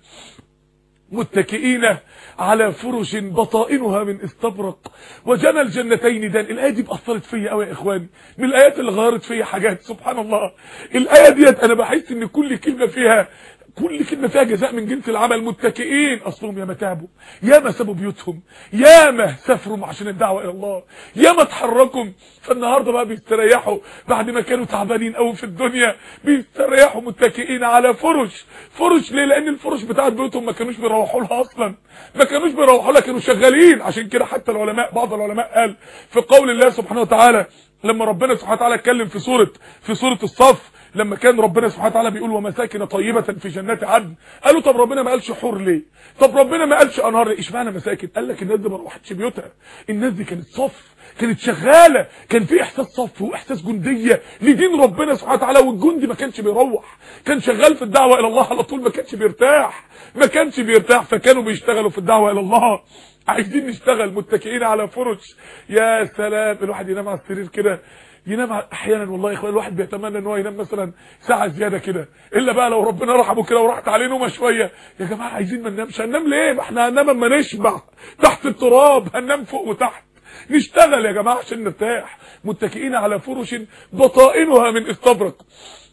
متكئين على فرش بطائنها من استبرق وجنى الجنتين دان الايه دي اثرت فيا قوي يا اخواني من الايات اللي غيرت فيا حاجات سبحان الله الايه ديت انا بحس ان كل كلمه فيها كل كلمه فيها جزاء من جنس العمل متكئين اصلهم ياما تعبوا ياما سابوا بيوتهم ياما سافروا عشان الدعوه الى الله ياما اتحركوا فالنهارده بقى بيستريحوا بعد ما كانوا تعبانين قوي في الدنيا بيستريحوا متكئين على فرش فرش ليه لان الفرش بتاعت بيوتهم ما كانوش بيروحوا لها اصلا ما كانوش بيروحوا لها كانوا شغالين عشان كده حتى العلماء بعض العلماء قال في قول الله سبحانه وتعالى لما ربنا سبحانه وتعالى اتكلم في سوره في سوره الصف لما كان ربنا سبحانه وتعالى بيقول ومساكن طيبة في جنات عدن قالوا طب ربنا ما قالش حور ليه طب ربنا ما قالش انهار ليه اشمعنى مساكن قال لك الناس دي ما روحتش بيوتها الناس دي كانت صف كانت شغاله كان في احساس صف واحساس جنديه لدين ربنا سبحانه وتعالى والجندي ما كانش بيروح كان شغال في الدعوه الى الله على طول ما كانش بيرتاح ما كانش بيرتاح فكانوا بيشتغلوا في الدعوه الى الله عايزين نشتغل متكئين على فرش يا سلام الواحد ينام على السرير كده ينام احيانا والله يا اخوان الواحد بيتمنى ان هو ينام مثلا ساعه زياده كده الا بقى لو ربنا رحمه كده وراحت عليه نومه شويه يا جماعه عايزين ما ننامش هننام ليه ما احنا هننام اما نشبع تحت التراب هننام فوق وتحت نشتغل يا جماعه عشان نرتاح متكئين على فرش بطائنها من استبرق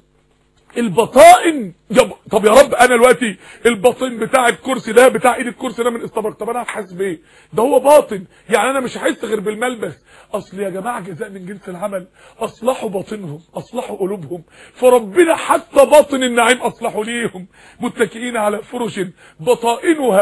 البطائن يب... طب يا رب انا دلوقتي الباطن بتاع الكرسي ده بتاع ايد الكرسي ده من استبرق طب انا هحاسب بايه ده هو باطن يعني انا مش هحس غير بالملبس اصل يا جماعه جزاء من جنس العمل اصلحوا باطنهم اصلحوا قلوبهم فربنا حتى باطن النعيم اصلحوا ليهم متكئين على فرش بطائنها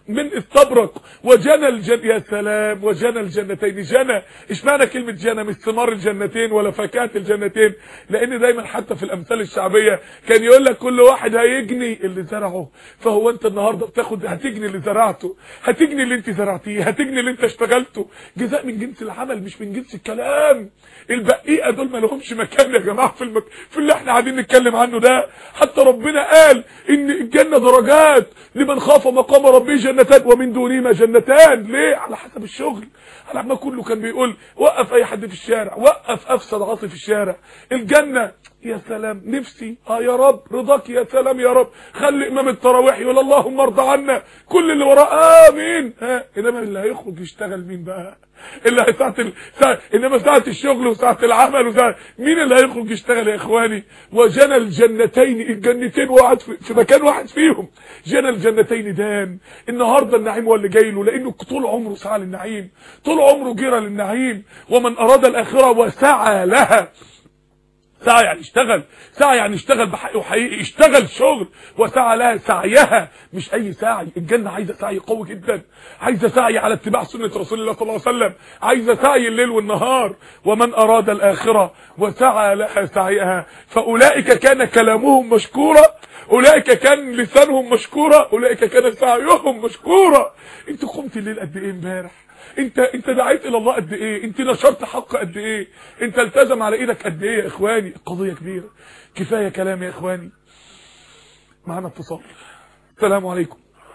من استبرق وجنى الجن يا سلام وجنى الجنتين جنى اشمعنى كلمه جنى مش ثمار الجنتين ولا فاكهه الجنتين لان دايما حتى في الامثال الشعبيه كان يقول لك كل واحد هيجني اللي زرعه فهو انت النهارده بتاخد هتجني اللي زرعته هتجني اللي انت زرعتيه هتجني اللي انت اشتغلته جزاء من جنس العمل مش من جنس الكلام البقيقه دول ما لهمش مكان يا جماعه في المك... في اللي احنا قاعدين نتكلم عنه ده حتى ربنا قال ان الجنه درجات لمن خاف مقام ربه جنتان ومن دونهما جنتان ليه على حسب الشغل على ما كله كان بيقول وقف اي حد في الشارع وقف افسد عاطي في الشارع الجنه يا سلام نفسي اه يا رب رضاك يا سلام يا رب خلي امام التراويح يقول اللهم ارضى عنا كل اللي وراه امين ها انما اللي هيخرج يشتغل مين بقى اللي هي ساعه ال... ساعة... انما ساعه الشغل وساعه العمل وساعة مين اللي هيخرج يشتغل يا اخواني وجنى الجنتين الجنتين وقعد في... في مكان واحد فيهم جنى الجنتين دان النهارده النعيم هو اللي جاي له لانه طول عمره سعى للنعيم طول عمره جرى للنعيم ومن اراد الاخره وسعى لها سعى يعني اشتغل سعى يعني اشتغل بحق وحقيقي اشتغل شغل وسعى لها سعيها مش اي سعي الجنة عايزة سعي قوي جدا عايزة سعي على اتباع سنة رسول الله صلى الله عليه وسلم عايزة سعي الليل والنهار ومن اراد الاخرة وسعى لها سعيها فاولئك كان كلامهم مشكورا اولئك كان لسانهم مشكورا اولئك كان سعيهم مشكورا انت قمت الليل قد ايه امبارح انت انت دعيت الى الله قد ايه انت نشرت حق قد ايه انت التزم على ايدك قد ايه يا اخواني قضيه كبيره كفايه كلام يا اخواني معانا اتصال السلام عليكم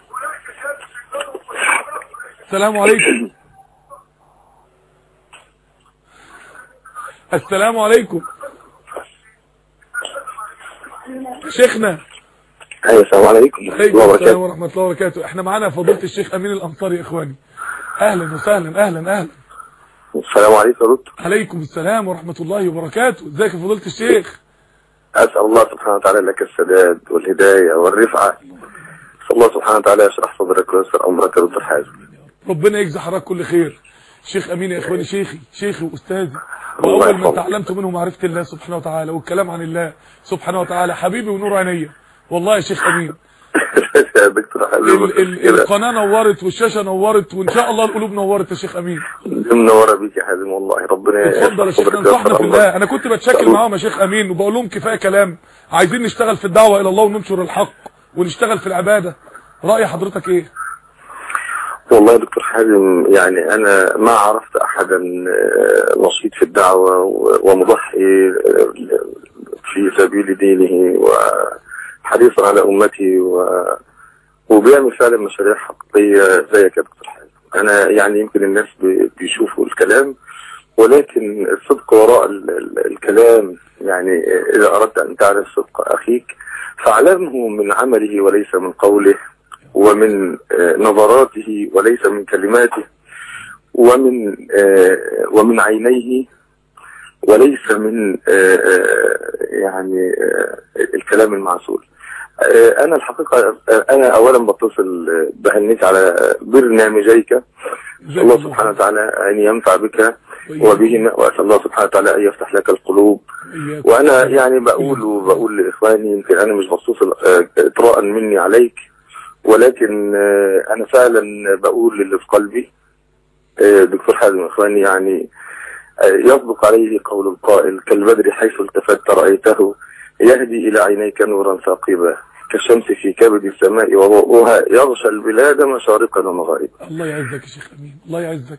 السلام عليكم السلام عليكم شيخنا ايوه السلام عليكم ورحمه عليكم الله السلام وبركاته ورحمه الله وبركاته احنا معانا فضيله الشيخ امين الانصاري يا اخواني اهلا وسهلا اهلا اهلا السلام عليكم يا دكتور عليكم السلام ورحمة الله وبركاته ازيك يا فضيلة الشيخ اسال الله سبحانه وتعالى لك السداد والهدايه والرفعه اسال الله سبحانه وتعالى يشرح صدرك ويسر امرك يا دكتور حازم ربنا يجزي حضرتك كل خير شيخ امين يا اخواني شيخي شيخي واستاذي الله واول ما يحفظك. تعلمت منه معرفة الله سبحانه وتعالى والكلام عن الله سبحانه وتعالى حبيبي ونور عينيا والله يا شيخ امين يا دكتور حازم ال ال القناة نورت والشاشة نورت وان شاء الله القلوب نورت يا شيخ امين منوره بيك يا حازم والله ربنا اتفضل يا يشرح شيخ صدرك انصحنا ويسر في أمرك. الله انا كنت بتشكل معاهم يا شيخ امين وبقول لهم كفايه كلام عايزين نشتغل في الدعوه الى الله وننشر الحق ونشتغل في العباده راي حضرتك ايه والله يا دكتور حازم يعني انا ما عرفت احدا آه، نشيط في الدعوه و- ومضحي آه، في سبيل دينه وحريص على امته و وبيعمل فعلا مشاريع حقيقيه زيك يا دكتور حازم انا يعني يمكن الناس بي- بيشوفوا الكلام ولكن الصدق وراء ال- ال- الكلام يعني اذا اردت ان تعرف صدق اخيك فاعلمه من عمله وليس من قوله ومن آه، نظراته وليس من كلماته ومن آه، ومن عينيه وليس من آه، آه، يعني آه، الكلام المعسول آه، انا الحقيقه آه، انا اولا بتصل آه، بهنيك على برنامجيك الله سبحانه وتعالى ان ينفع بك وبهما واسال الله سبحانه وتعالى ان يفتح لك القلوب إياك. وانا يعني بقول وبقول لاخواني يمكن انا مش بخصوص آه، اطراء مني عليك ولكن آه، انا فعلا بقول اللي في قلبي آه، دكتور حازم اخواني يعني آه، يصدق عليه قول القائل كالبدر حيث التفت رايته يهدي الى عينيك نورا ثاقبا كالشمس في كبد السماء وضوءها يغشى البلاد مشارقا ومغاربا الله يعزك يا شيخ امين الله يعزك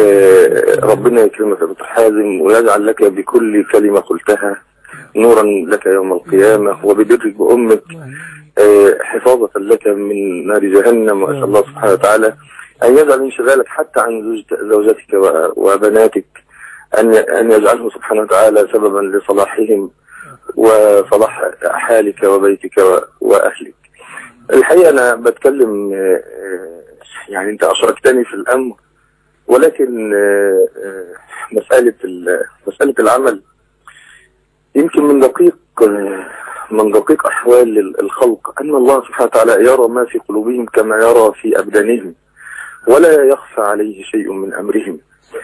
آه، ربنا يكرمك يا دكتور حازم ويجعل لك بكل كلمة قلتها نورا لك يوم القيامة وببرك بأمك آه، حفاظة لك من نار جهنم وأسأل الله سبحانه وتعالى أن يجعل انشغالك حتى عن زوجت- زوجتك و- وبناتك أن أن يجعله سبحانه وتعالى سببا لصلاحهم وصلاح حالك وبيتك و- وأهلك الحقيقة أنا بتكلم آه، آه، يعني أنت أشركتني في الأمر ولكن آه، آه، مسألة ال- مسألة العمل يمكن من دقيق آه، من دقيق أحوال ال- الخلق أن الله سبحانه وتعالى يرى ما في قلوبهم كما يرى في أبدانهم ولا يخفى عليه شيء من أمرهم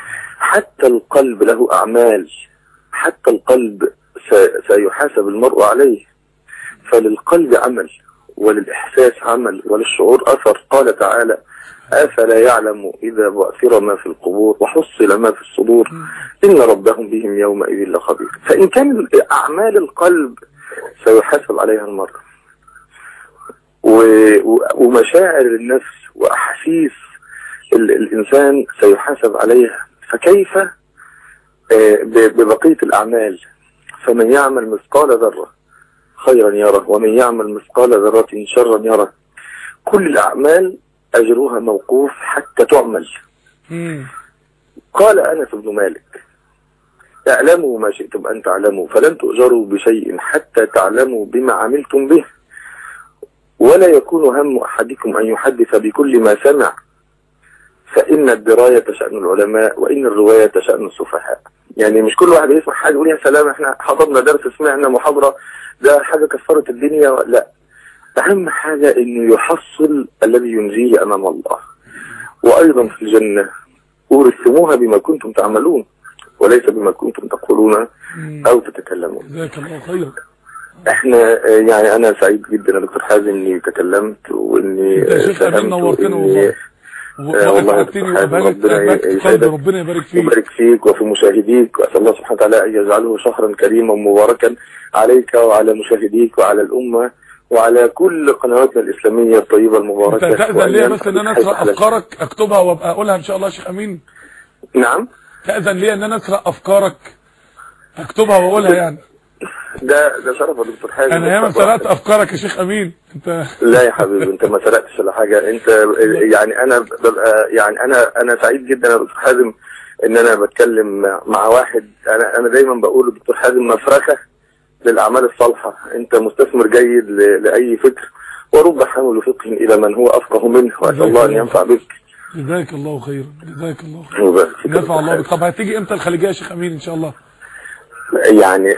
حتى القلب له أعمال حتى القلب س- سيحاسب المرء عليه فللقلب عمل وللإحساس عمل وللشعور أثر قال تعالى أفلا يعلم إذا بعثر ما في القبور وحصل ما في الصدور إن ربهم بهم يومئذ لخبير فإن كان أعمال القلب سيحاسب عليها المرء و- و- ومشاعر النفس وأحاسيس ال- الإنسان سيحاسب عليها فكيف آه، ب- ببقية الأعمال فمن يعمل مثقال ذرة خيرا يره ومن يعمل مثقال ذرة شرا يره كل الأعمال أجرها موقوف حتى تعمل مم. قال أنس بن مالك اعلموا ما شئتم أن تعلموا فلن تؤجروا بشيء حتى تعلموا بما عملتم به ولا يكون هم أحدكم أن يحدث بكل ما سمع فإن الدراية شأن العلماء وإن الرواية شأن السفهاء يعني مش كل واحد يسمع حاجة يقول يا سلام احنا حضرنا درس سمعنا محاضرة ده حاجة كفرت الدنيا لا أهم حاجة إنه يحصل الذي ينجيه أمام الله وأيضا في الجنة أورثتموها بما كنتم تعملون وليس بما كنتم تقولون مم. أو تتكلمون جزاك الله خيرا احنا آه، يعني انا سعيد جدا يا دكتور حازم اني تكلمت واني انت يا آه، شيخ امين فهمت نورتنا وإني والله آه، و- والله يا وأسعدتني دكتور حازم، وبارك ربنا بارك في قلبي يسعدك. ربنا يبارك فيك يبارك فيك وفي مشاهديك واسال الله سبحانه وتعالى ان يجعله شهرا كريما مباركا عليك وعلى مشاهديك وعلى الامه وعلى كل قنواتنا الاسلاميه الطيبه انت المباركه تأذن وأن ليا ينفع بس ان انا بحيث اسرق على- افكارك اكتبها وابقى اقولها ان شاء الله يا شيخ امين نعم تأذن ليا ان انا اسرق افكارك اكتبها واقولها يعني ده ده شرف يا دكتور حازم انا ياما سرقت افكارك يا شيخ امين انت لا يا حبيبي انت ما سرقتش ولا حاجه انت يعني انا ببقى يعني انا انا سعيد جدا يا دكتور حازم ان انا بتكلم مع واحد انا انا دايما بقول لدكتور حازم مفرخه للاعمال الصالحه انت مستثمر جيد ل- لاي فكر ورب حامل فقه الى من هو افقه منه واسال الله ان ينفع بك جزاك الله خيرا جزاك الله خيرا ويبارك فيك يا نفع الله بك دكتور طب هتيجي امتى الخليجيه يا شيخ امين ان شاء الله حازم. يعني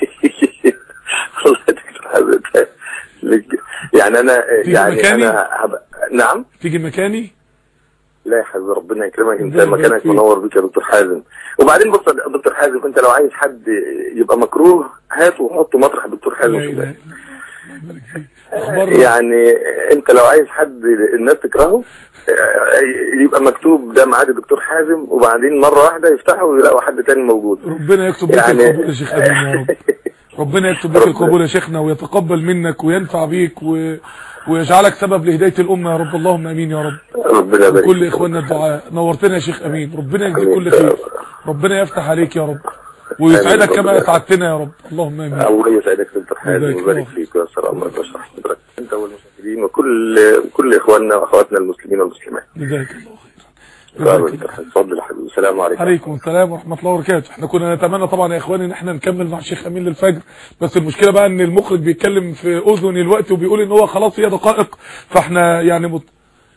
والله يا دكتور حازم لك- يعني انا تيجي يعني مكاني؟ انا هب... نعم تيجي مكاني لا يا حبيبي ربنا يكرمك انت ربنا يبارك مكانك فيك. منور بك يا دكتور حازم وبعدين بص يا دكتور حازم انت لو عايز حد يبقى مكروه هاته وحطه مطرح الدكتور لا حازم اله كده الا الله الله يبارك فيك اخبار يعني انت لو عايز حد الناس تكرهه اه، يبقى مكتوب ده ميعاد الدكتور حازم وبعدين مره واحده يفتحوا ويلاقوا حد تاني موجود ربنا يكتب بك يعني- القبول يا شيخ امين يا رب ربنا يكتب بك ربنا- القبول يا شيخنا ويتقبل منك وينفع بيك و... ويجعلك سبب لهدايه الامه يا رب اللهم امين يا رب ربنا يبارك كل فيك. اخواننا الدعاء نورتنا يا شيخ امين ربنا يجزيك آمين. كل خير ربنا يفتح عليك يا رب ويسعدك آمين. كما اسعدتنا يا رب اللهم امين الله يسعدك يا دكتور حازم جزاك ويبارك الله. فيك ويسر امرك ويشرح صدرك انت والمشاهدين وكل كل اخواننا واخواتنا المسلمين والمسلمات جزاك الله خيرا شكرا جزاك يا دكتور الله حازم. اتفضل يا حبيبي السلام عليكم عليكم السلام ورحمة الله وبركاته احنا كنا نتمنى طبعا يا اخواني ان احنا نكمل مع الشيخ امين للفجر بس المشكلة بقى ان المخرج بيتكلم في اذني الوقت وبيقول ان هو خلاص هي دقائق فاحنا يعني مت...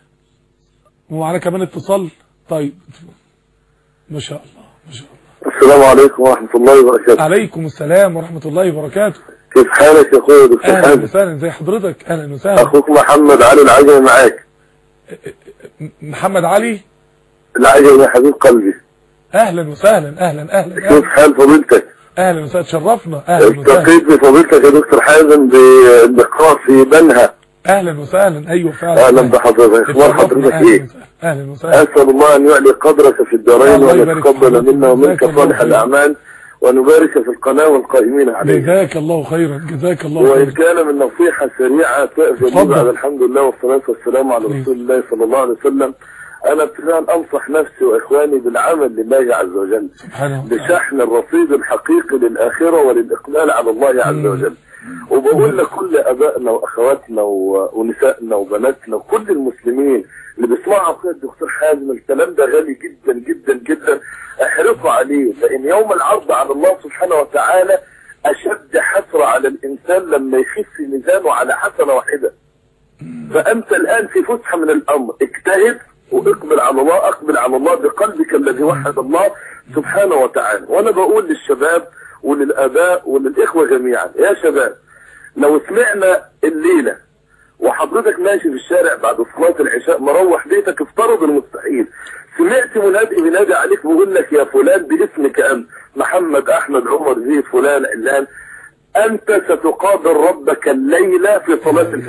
ومعانا كمان اتصال طيب ما شاء الله ما شاء الله السلام عليكم ورحمة الله وبركاته عليكم السلام ورحمة الله وبركاته كيف حالك يا اخويا دكتور اهلا حازم وسهلا زي حضرتك اهلا وسهلا اخوك محمد علي العجمي معاك م- محمد علي العجمي يا حبيب قلبي اهلا وسهلا اهلا اهلا كيف اهلا, حال فضيلتك أهلا وسهلا تشرفنا اهلا وسهلا التقيت بفضيلتك يا دكتور حازم باللقاء في بنها اهلا وسهلا ايوه فعلا اهلا بحضرتك اخبار اتشرفنا. حضرتك اهلا ايه وسهلا اهلا وسهلا اسال الله ان يعلي قدرك في الدارين الله وان يبارك يتقبل فيك. منا ومنك جزاك الله صالح خير. الاعمال ونبارك في القناه والقائمين عليها جزاك الله خيرا جزاك الله وإن خيرا كان من نصيحة سريعة تأذن لي اتفضل. بعد الحمد لله والصلاة والسلام على مم. رسول الله صلى الله عليه وسلم أنا ابتداء أنصح نفسي وإخواني بالعمل لله عز وجل سبحانه وتعالى بشحن الرصيد الحقيقي للآخرة وللإقبال على الله عز مم. وجل وبقول لكل أبائنا وأخواتنا و- ونسائنا وبناتنا وكل المسلمين اللي بيسمعوا أخويا الدكتور حازم الكلام ده غالي جدا جدا جدا احرصوا عليه لأن يوم العرض على الله سبحانه وتعالى أشد حسرة على الإنسان لما يخف ميزانه على حسنة واحدة فأنت الآن في فسحة من الأمر اجتهد واقبل على الله اقبل على الله بقلبك الذي وحد الله سبحانه وتعالى وانا بقول للشباب وللاباء وللاخوه جميعا يا شباب لو سمعنا الليله وحضرتك ماشي في الشارع بعد صلاه العشاء مروح بيتك افترض المستحيل سمعت منادي بينادي عليك بيقول لك يا فلان باسمك انت محمد احمد عمر زيد فلان علان انت ستقابل ربك الليله في صلاه الفجر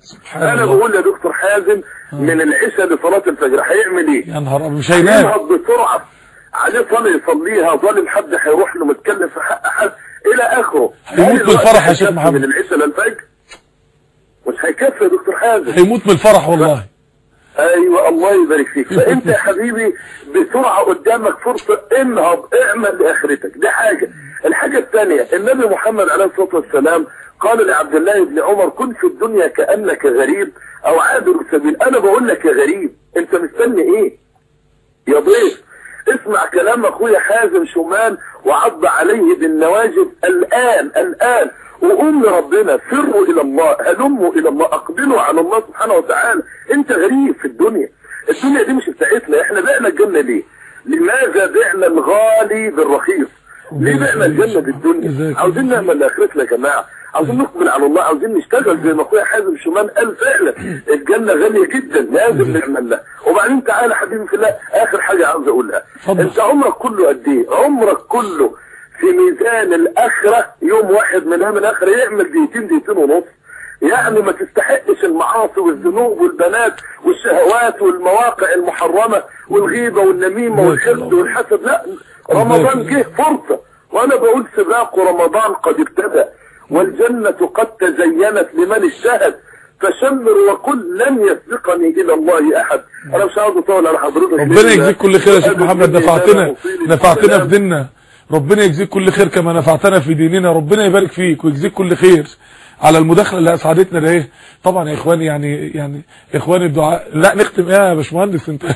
سبحان انا الله. بقول يا دكتور حازم من العشاء لصلاه الفجر هيعمل ايه؟ يا نهار أبيض، مش هينام هينهض بسرعه عليه صلاه يصليها ظالم حد هيروح له متكلم في حق حد الى اخره هيموت هل من الوقت الفرح يا شيخ هيكفي محمد. من العشاء للفجر مش هيكفي يا دكتور حازم هيموت من الفرح والله ايوه الله يبارك فيك فانت يا حبيبي بسرعه قدامك فرصه انهض اعمل لاخرتك دي حاجه الحاجه الثانيه النبي محمد عليه الصلاه والسلام قال لعبد الله بن عمر كن في الدنيا كانك غريب او عابر سبيل انا بقول لك يا غريب انت مستني ايه يا ضيف اسمع كلام اخويا حازم شومان وعض عليه بالنواجذ الان الان وقوم لربنا فروا الى الله هلموا الى الله اقبلوا على الله سبحانه وتعالى انت غريب في الدنيا الدنيا دي مش بتاعتنا احنا بعنا الجنه ليه لماذا بعنا الغالي بالرخيص ليه بعنا الجنه بالدنيا عاوزين نعمل لاخرتنا يا جماعه عاوزين نقبل على الله عاوزين نشتغل زي ما اخويا حازم شومان قال فعلا الجنه غاليه جدا لازم نعمل لها وبعدين تعالى حبيبي في الله اخر حاجه عاوز اقولها اتفضل. انت عمرك كله قد ايه عمرك كله في ميزان الاخره يوم واحد من ايام الاخره يعمل دقيقتين دقيقتين ونص يعني ما تستحقش المعاصي والذنوب والبنات والشهوات والمواقع المحرمه والغيبه والنميمه والحقد والحسد لا رمضان جه فرصه وانا بقول سباق رمضان قد ابتدى والجنه قد تزينت لمن اجتهد فشمر وقل لن يسبقني الى الله احد انا مش عاوز اطول على حضرتك ربنا يجزيك كل خير يا شيخ محمد نفعتنا نفعتنا في ديننا ربنا يجزيك كل خير كما نفعتنا في ديننا ربنا يبارك فيك ويجزيك كل خير على المداخله اللي اسعدتنا ده ايه طبعا يا اخواني يعني يعني اخواني الدعاء لا نختم ايه يا باشمهندس انت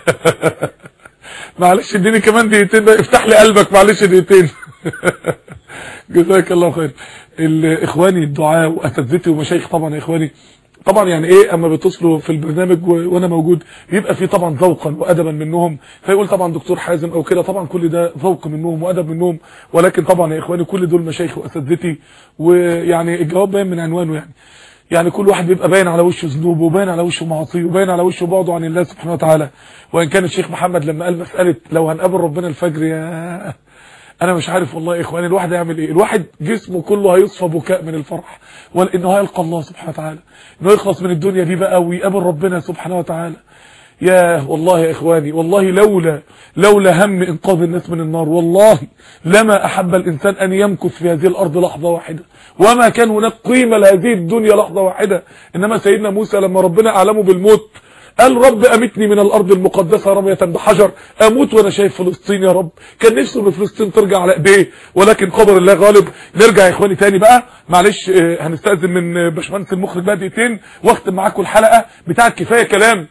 معلش اديني كمان دقيقتين بقى افتح لي قلبك معلش دقيقتين جزاك الله خير ال- اخواني الدعاء واساتذتي ومشايخ طبعا يا اخواني طبعا يعني ايه اما بيتصلوا في البرنامج و- وانا موجود بيبقى في طبعا ذوقا وادبا منهم فيقول طبعا دكتور حازم او كده طبعا كل ده ذوق منهم وادب منهم ولكن طبعا يا اخواني كل دول مشايخ واساتذتي ويعني الجواب باين من عنوانه يعني يعني كل واحد بيبقى باين على وشه ذنوبه وباين على وشه معاصيه وباين على وشه بعده عن الله سبحانه وتعالى وان كان الشيخ محمد لما قال مساله لو هنقابل ربنا الفجر يا انا مش عارف والله يا اخواني الواحد هيعمل ايه الواحد جسمه كله هيصفى بكاء من الفرح وانه هيلقى الله سبحانه وتعالى انه يخلص من الدنيا دي بقى ويقابل ربنا سبحانه وتعالى يا والله يا اخواني والله لولا لولا هم انقاذ الناس من النار والله لما احب الانسان ان يمكث في هذه الارض لحظه واحده وما كان هناك قيمه لهذه الدنيا لحظه واحده انما سيدنا موسى لما ربنا اعلمه بالموت قال رب امتني من الارض المقدسه رميه بحجر اموت وانا شايف فلسطين يا رب كان نفسه ان فلسطين ترجع على ايديه ولكن قدر الله غالب نرجع يا اخواني تاني بقى معلش آه، هنستاذن من آه، باشمهندس المخرج بقى دقيقتين واختم معاكم الحلقه بتاعت كفايه كلام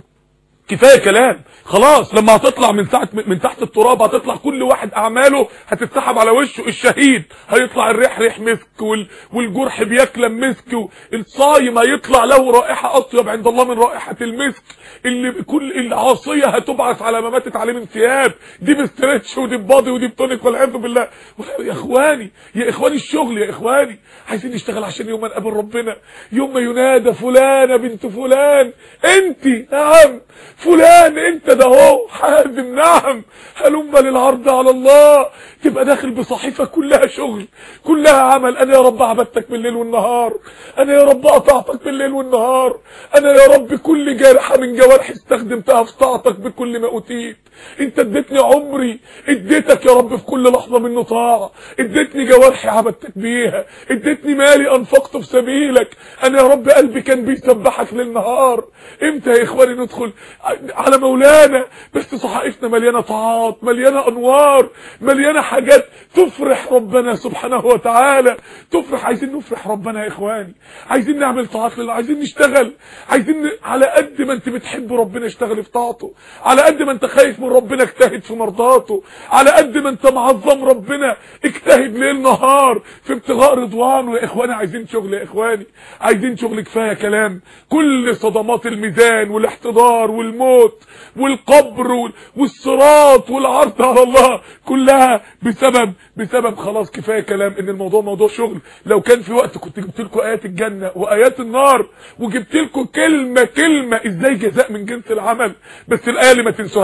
كفايه كلام خلاص لما هتطلع من ساعه من تحت التراب هتطلع كل واحد اعماله هتتسحب على وشه الشهيد هيطلع الريح ريح مسك وال والجرح بيكلم مسك الصايم هيطلع له رائحه اطيب عند الله من رائحه المسك اللي كل العاصيه هتبعث على ما ماتت عليه من ثياب دي بستريتش ودي بباضي ودي بتونيك والعياذ بالله يا اخواني يا اخواني الشغل يا اخواني عايزين نشتغل عشان يوم ما نقابل ربنا يوم ما ينادى فلانه بنت فلان انت نعم فلان انت ده هو حازم نعم هلم للعرض على الله تبقى داخل بصحيفه كلها شغل كلها عمل انا يا رب عبدتك بالليل والنهار انا يا رب قطعتك بالليل والنهار انا يا رب كل جارحه من جوارحي استخدمتها في طاعتك بكل ما اوتيت انت اديتني عمري اديتك يا رب في كل لحظه منه طاعه اديتني جوارحي عبدتك بيها اديتني مالي انفقته في سبيلك انا يا رب قلبي كان بيسبحك للنهار امتى يا اخواني ندخل على مولانا بس صحائفنا مليانه طاعات مليانه انوار مليانه حاجات تفرح ربنا سبحانه وتعالى تفرح عايزين نفرح ربنا يا اخواني عايزين نعمل طاعات لله عايزين نشتغل عايزين ن... على قد ما انت بتحب ربنا اشتغل في طاعته على قد ما انت خايف من ربنا اجتهد في مرضاته على قد ما انت معظم ربنا اجتهد ليل نهار في ابتغاء رضوانه يا اخواني عايزين شغل يا اخواني عايزين شغل كفايه كلام كل صدمات الميزان والاحتضار والموت والقبر وال... والصراط والعرض على الله كلها بسبب بسبب خلاص كفايه كلام ان الموضوع موضوع شغل لو كان في وقت كنت جبت لكم ايات الجنه وايات النار وجبت لكم كلمه كلمه ازاي جزاء من جنس العمل بس الايه اللي ما تنسوهاش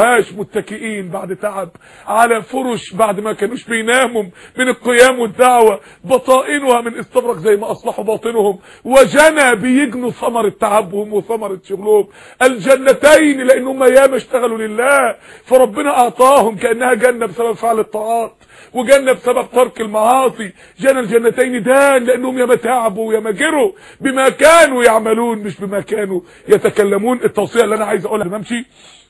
متكئين بعد تعب على فرش بعد ما كانوش بيناموا من القيام والدعوة بطائنها من استبرق زي ما اصلحوا باطنهم وجنى بيجنوا ثمرة تعبهم وثمرة شغلهم الجنتين لانهم ياما اشتغلوا لله فربنا اعطاهم كانها جنة بسبب فعل الطاعات وجنة بسبب ترك المعاصي جنى الجنتين دان لانهم ياما تعبوا وياما جروا بما كانوا يعملون مش بما كانوا يتكلمون التوصية اللي انا عايز اقولها بمشي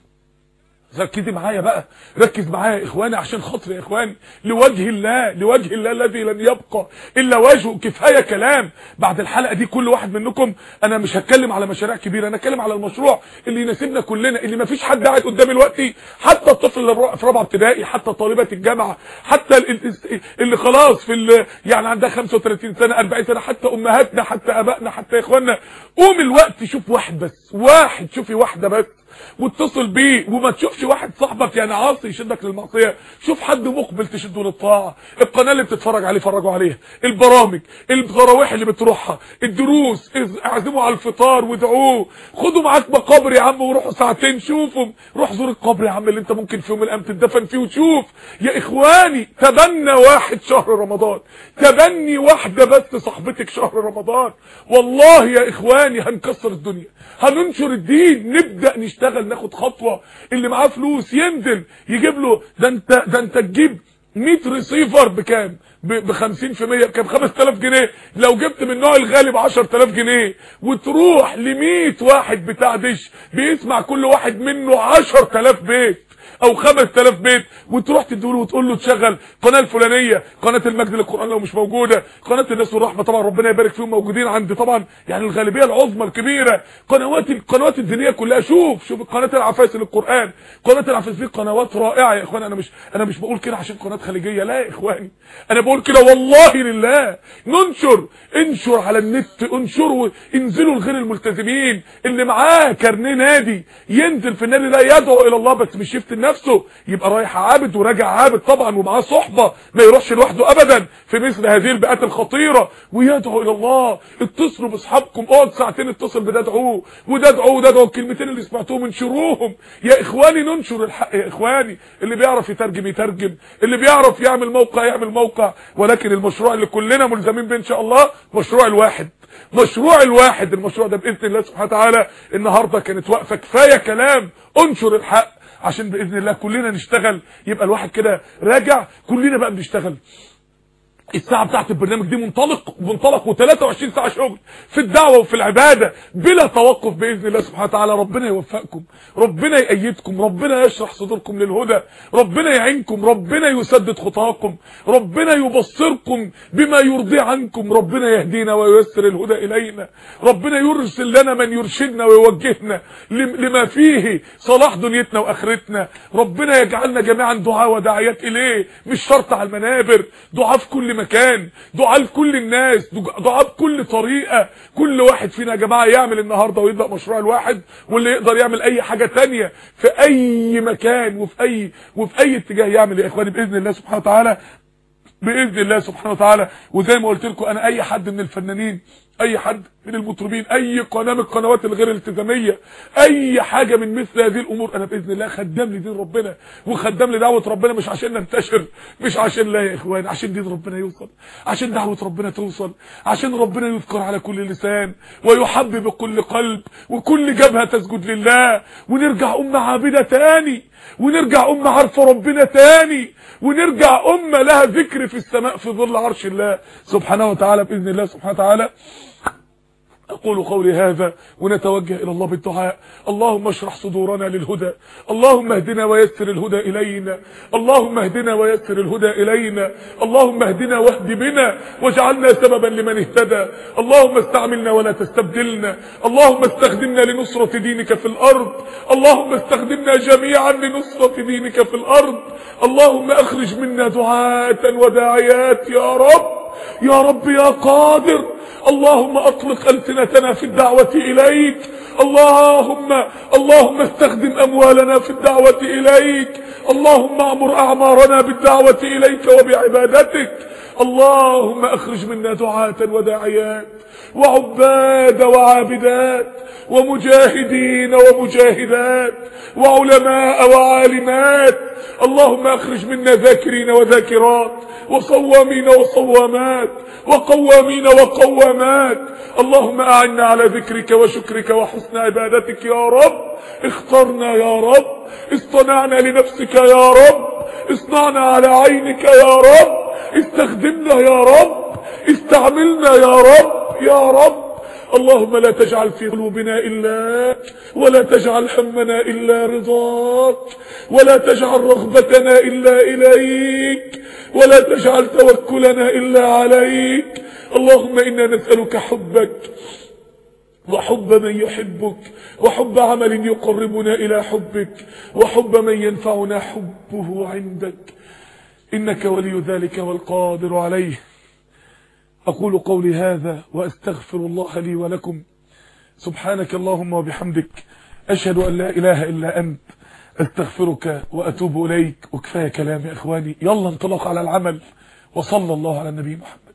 ركزي معايا بقى ركز معايا يا اخواني عشان خاطر يا اخواني لوجه الله لوجه الله الذي لن يبقى الا وجهه كفايه كلام بعد الحلقه دي كل واحد منكم انا مش هتكلم على مشاريع كبيره انا هتكلم على المشروع اللي يناسبنا كلنا اللي ما فيش حد قاعد قدامي دلوقتي حتى الطفل اللي في رابعه ابتدائي حتى طالبه الجامعه حتى اللي خلاص في ال- يعني عندها 35 سنه 40 سنه حتى امهاتنا حتى ابائنا حتى اخواننا قوم الوقت شوف واحد بس واحد شوفي واحده بس واتصل بيه وما تشوفش واحد صاحبك يعني عاصي يشدك للمعصيه شوف حد مقبل تشده للطاعه القناه اللي بتتفرج عليه فرجوا عليها البرامج التراويح اللي بتروحها الدروس إز- اعزموا على الفطار وادعوه خدوا معاك مقابر يا عم وروحوا ساعتين شوفهم روح زور القبر يا عم اللي انت ممكن في يوم من الايام تدفن فيه وتشوف يا اخواني تبنى واحد شهر رمضان تبني واحده بس صاحبتك شهر رمضان والله يا اخواني هنكسر الدنيا هننشر الدين نبدا نشتغل ناخد خطوه اللي معاه فلوس ينزل يجيب له ده انت ده انت تجيب 100 ريسيفر بكام ب 50% بكام 5000 جنيه لو جبت من النوع الغالي ب 10000 جنيه وتروح ل 100 واحد بتاع دش بيسمع كل واحد منه 10000 بيت او 5000 بيت وتروح تديله وتقول له تشغل قناه الفلانيه قناه المجد للقران لو مش موجوده قناه الناس والرحمه طبعا ربنا يبارك فيهم موجودين عند طبعا يعني الغالبيه العظمى الكبيره قنوات القنوات الدينيه كلها شوف شوف قناه العفايس للقران قناه العفايس دي قنوات رائعه يا اخوان انا مش انا مش بقول كده عشان قناه خليجيه لا يا اخواني انا بقول كده والله لله ننشر انشر على النت انشروا انزلوا لغير الملتزمين اللي معاه كارنيه نادي ينزل في النادي ده يدعو الى الله بس مش يفتن نفسه يبقى رايح عابد وراجع عابد طبعا ومعاه صحبه ما يروحش لوحده ابدا في مثل هذه البيئات الخطيره ويدعو الى الله اتصلوا باصحابكم اقعد ساعتين اتصل بده ادعوه وده ادعوه وده ادعوه الكلمتين اللي سمعتوهم انشروهم يا اخواني ننشر الحق يا اخواني اللي بيعرف يترجم يترجم اللي بيعرف يعمل موقع يعمل موقع ولكن المشروع اللي كلنا ملزمين بيه ان شاء الله مشروع الواحد مشروع الواحد المشروع ده باذن الله سبحانه وتعالى النهارده كانت واقفه كفايه كلام انشر الحق عشان باذن الله كلنا نشتغل يبقى الواحد كده راجع كلنا بقى بنشتغل الساعة بتاعت البرنامج دي منطلق منطلق و23 ساعة شغل في الدعوة وفي العبادة بلا توقف بإذن الله سبحانه وتعالى ربنا يوفقكم ربنا يأيدكم ربنا يشرح صدوركم للهدى ربنا يعينكم ربنا يسدد خطاكم ربنا يبصركم بما يرضي عنكم ربنا يهدينا وييسر الهدى إلينا ربنا يرسل لنا من يرشدنا ويوجهنا لم- لما فيه صلاح دنيتنا وآخرتنا ربنا يجعلنا جميعا دعاء وداعيات إليه مش شرط على المنابر دعاء في كل مكان دعاء لكل الناس دعاء بكل طريقة كل واحد فينا يا جماعة يعمل النهاردة ويبدأ مشروع الواحد واللي يقدر يعمل اي حاجة تانية في اي مكان وفي اي وفي اي اتجاه يعمل يا اخواني باذن الله سبحانه وتعالى باذن الله سبحانه وتعالى وزي ما قلت لكم انا اي حد من الفنانين اي حد من المطربين اي قناه من القنوات الغير الالتزاميه اي حاجه من مثل هذه الامور انا باذن الله خدام لدين ربنا وخدام لدعوه ربنا مش عشان ننتشر مش عشان لا يا اخوان عشان دين ربنا يوصل عشان دعوه ربنا توصل عشان ربنا يذكر على كل لسان ويحبب كل قلب وكل جبهه تسجد لله ونرجع امه عابده تاني ونرجع امه عارفه ربنا تاني ونرجع امه لها ذكر في السماء في ظل عرش الله سبحانه وتعالى باذن الله سبحانه وتعالى أقول قولي هذا ونتوجه إلى الله بالدعاء اللهم اشرح صدورنا للهدى اللهم اهدنا ويسر الهدى إلينا اللهم اهدنا ويسر الهدى إلينا اللهم اهدنا واهد بنا واجعلنا سببا لمن اهتدى اللهم استعملنا ولا تستبدلنا اللهم استخدمنا لنصرة دينك في الأرض اللهم استخدمنا جميعا لنصرة دينك في الأرض اللهم أخرج منا دعاة وداعيات يا رب يا رب يا قادر اللهم اطلق السنتنا في الدعوة اليك اللهم اللهم استخدم اموالنا في الدعوة اليك اللهم اعمر اعمارنا بالدعوة اليك وبعبادتك اللهم اخرج منا دعاة وداعيات وعباد وعابدات ومجاهدين ومجاهدات وعلماء وعالمات اللهم اخرج منا ذاكرين وذاكرات وصوامين وصوامات وقوامين وقوامات اللهم اعنا على ذكرك وشكرك وحسن عبادتك يا رب اخترنا يا رب اصطنعنا لنفسك يا رب اصنعنا على عينك يا رب استخدمنا يا رب استعملنا يا رب يا رب اللهم لا تجعل في قلوبنا إلا ولا تجعل همنا إلا رضاك ولا تجعل رغبتنا إلا إليك ولا تجعل توكلنا إلا عليك اللهم إنا نسألك حبك وحب من يحبك وحب عمل يقربنا إلى حبك وحب من ينفعنا حبه عندك إنك ولي ذلك والقادر عليه أقول قولي هذا وأستغفر الله لي ولكم سبحانك اللهم وبحمدك أشهد أن لا إله إلا أنت أستغفرك وأتوب إليك وكفاية كلام يا إخواني يلا انطلق على العمل وصلى الله على النبي محمد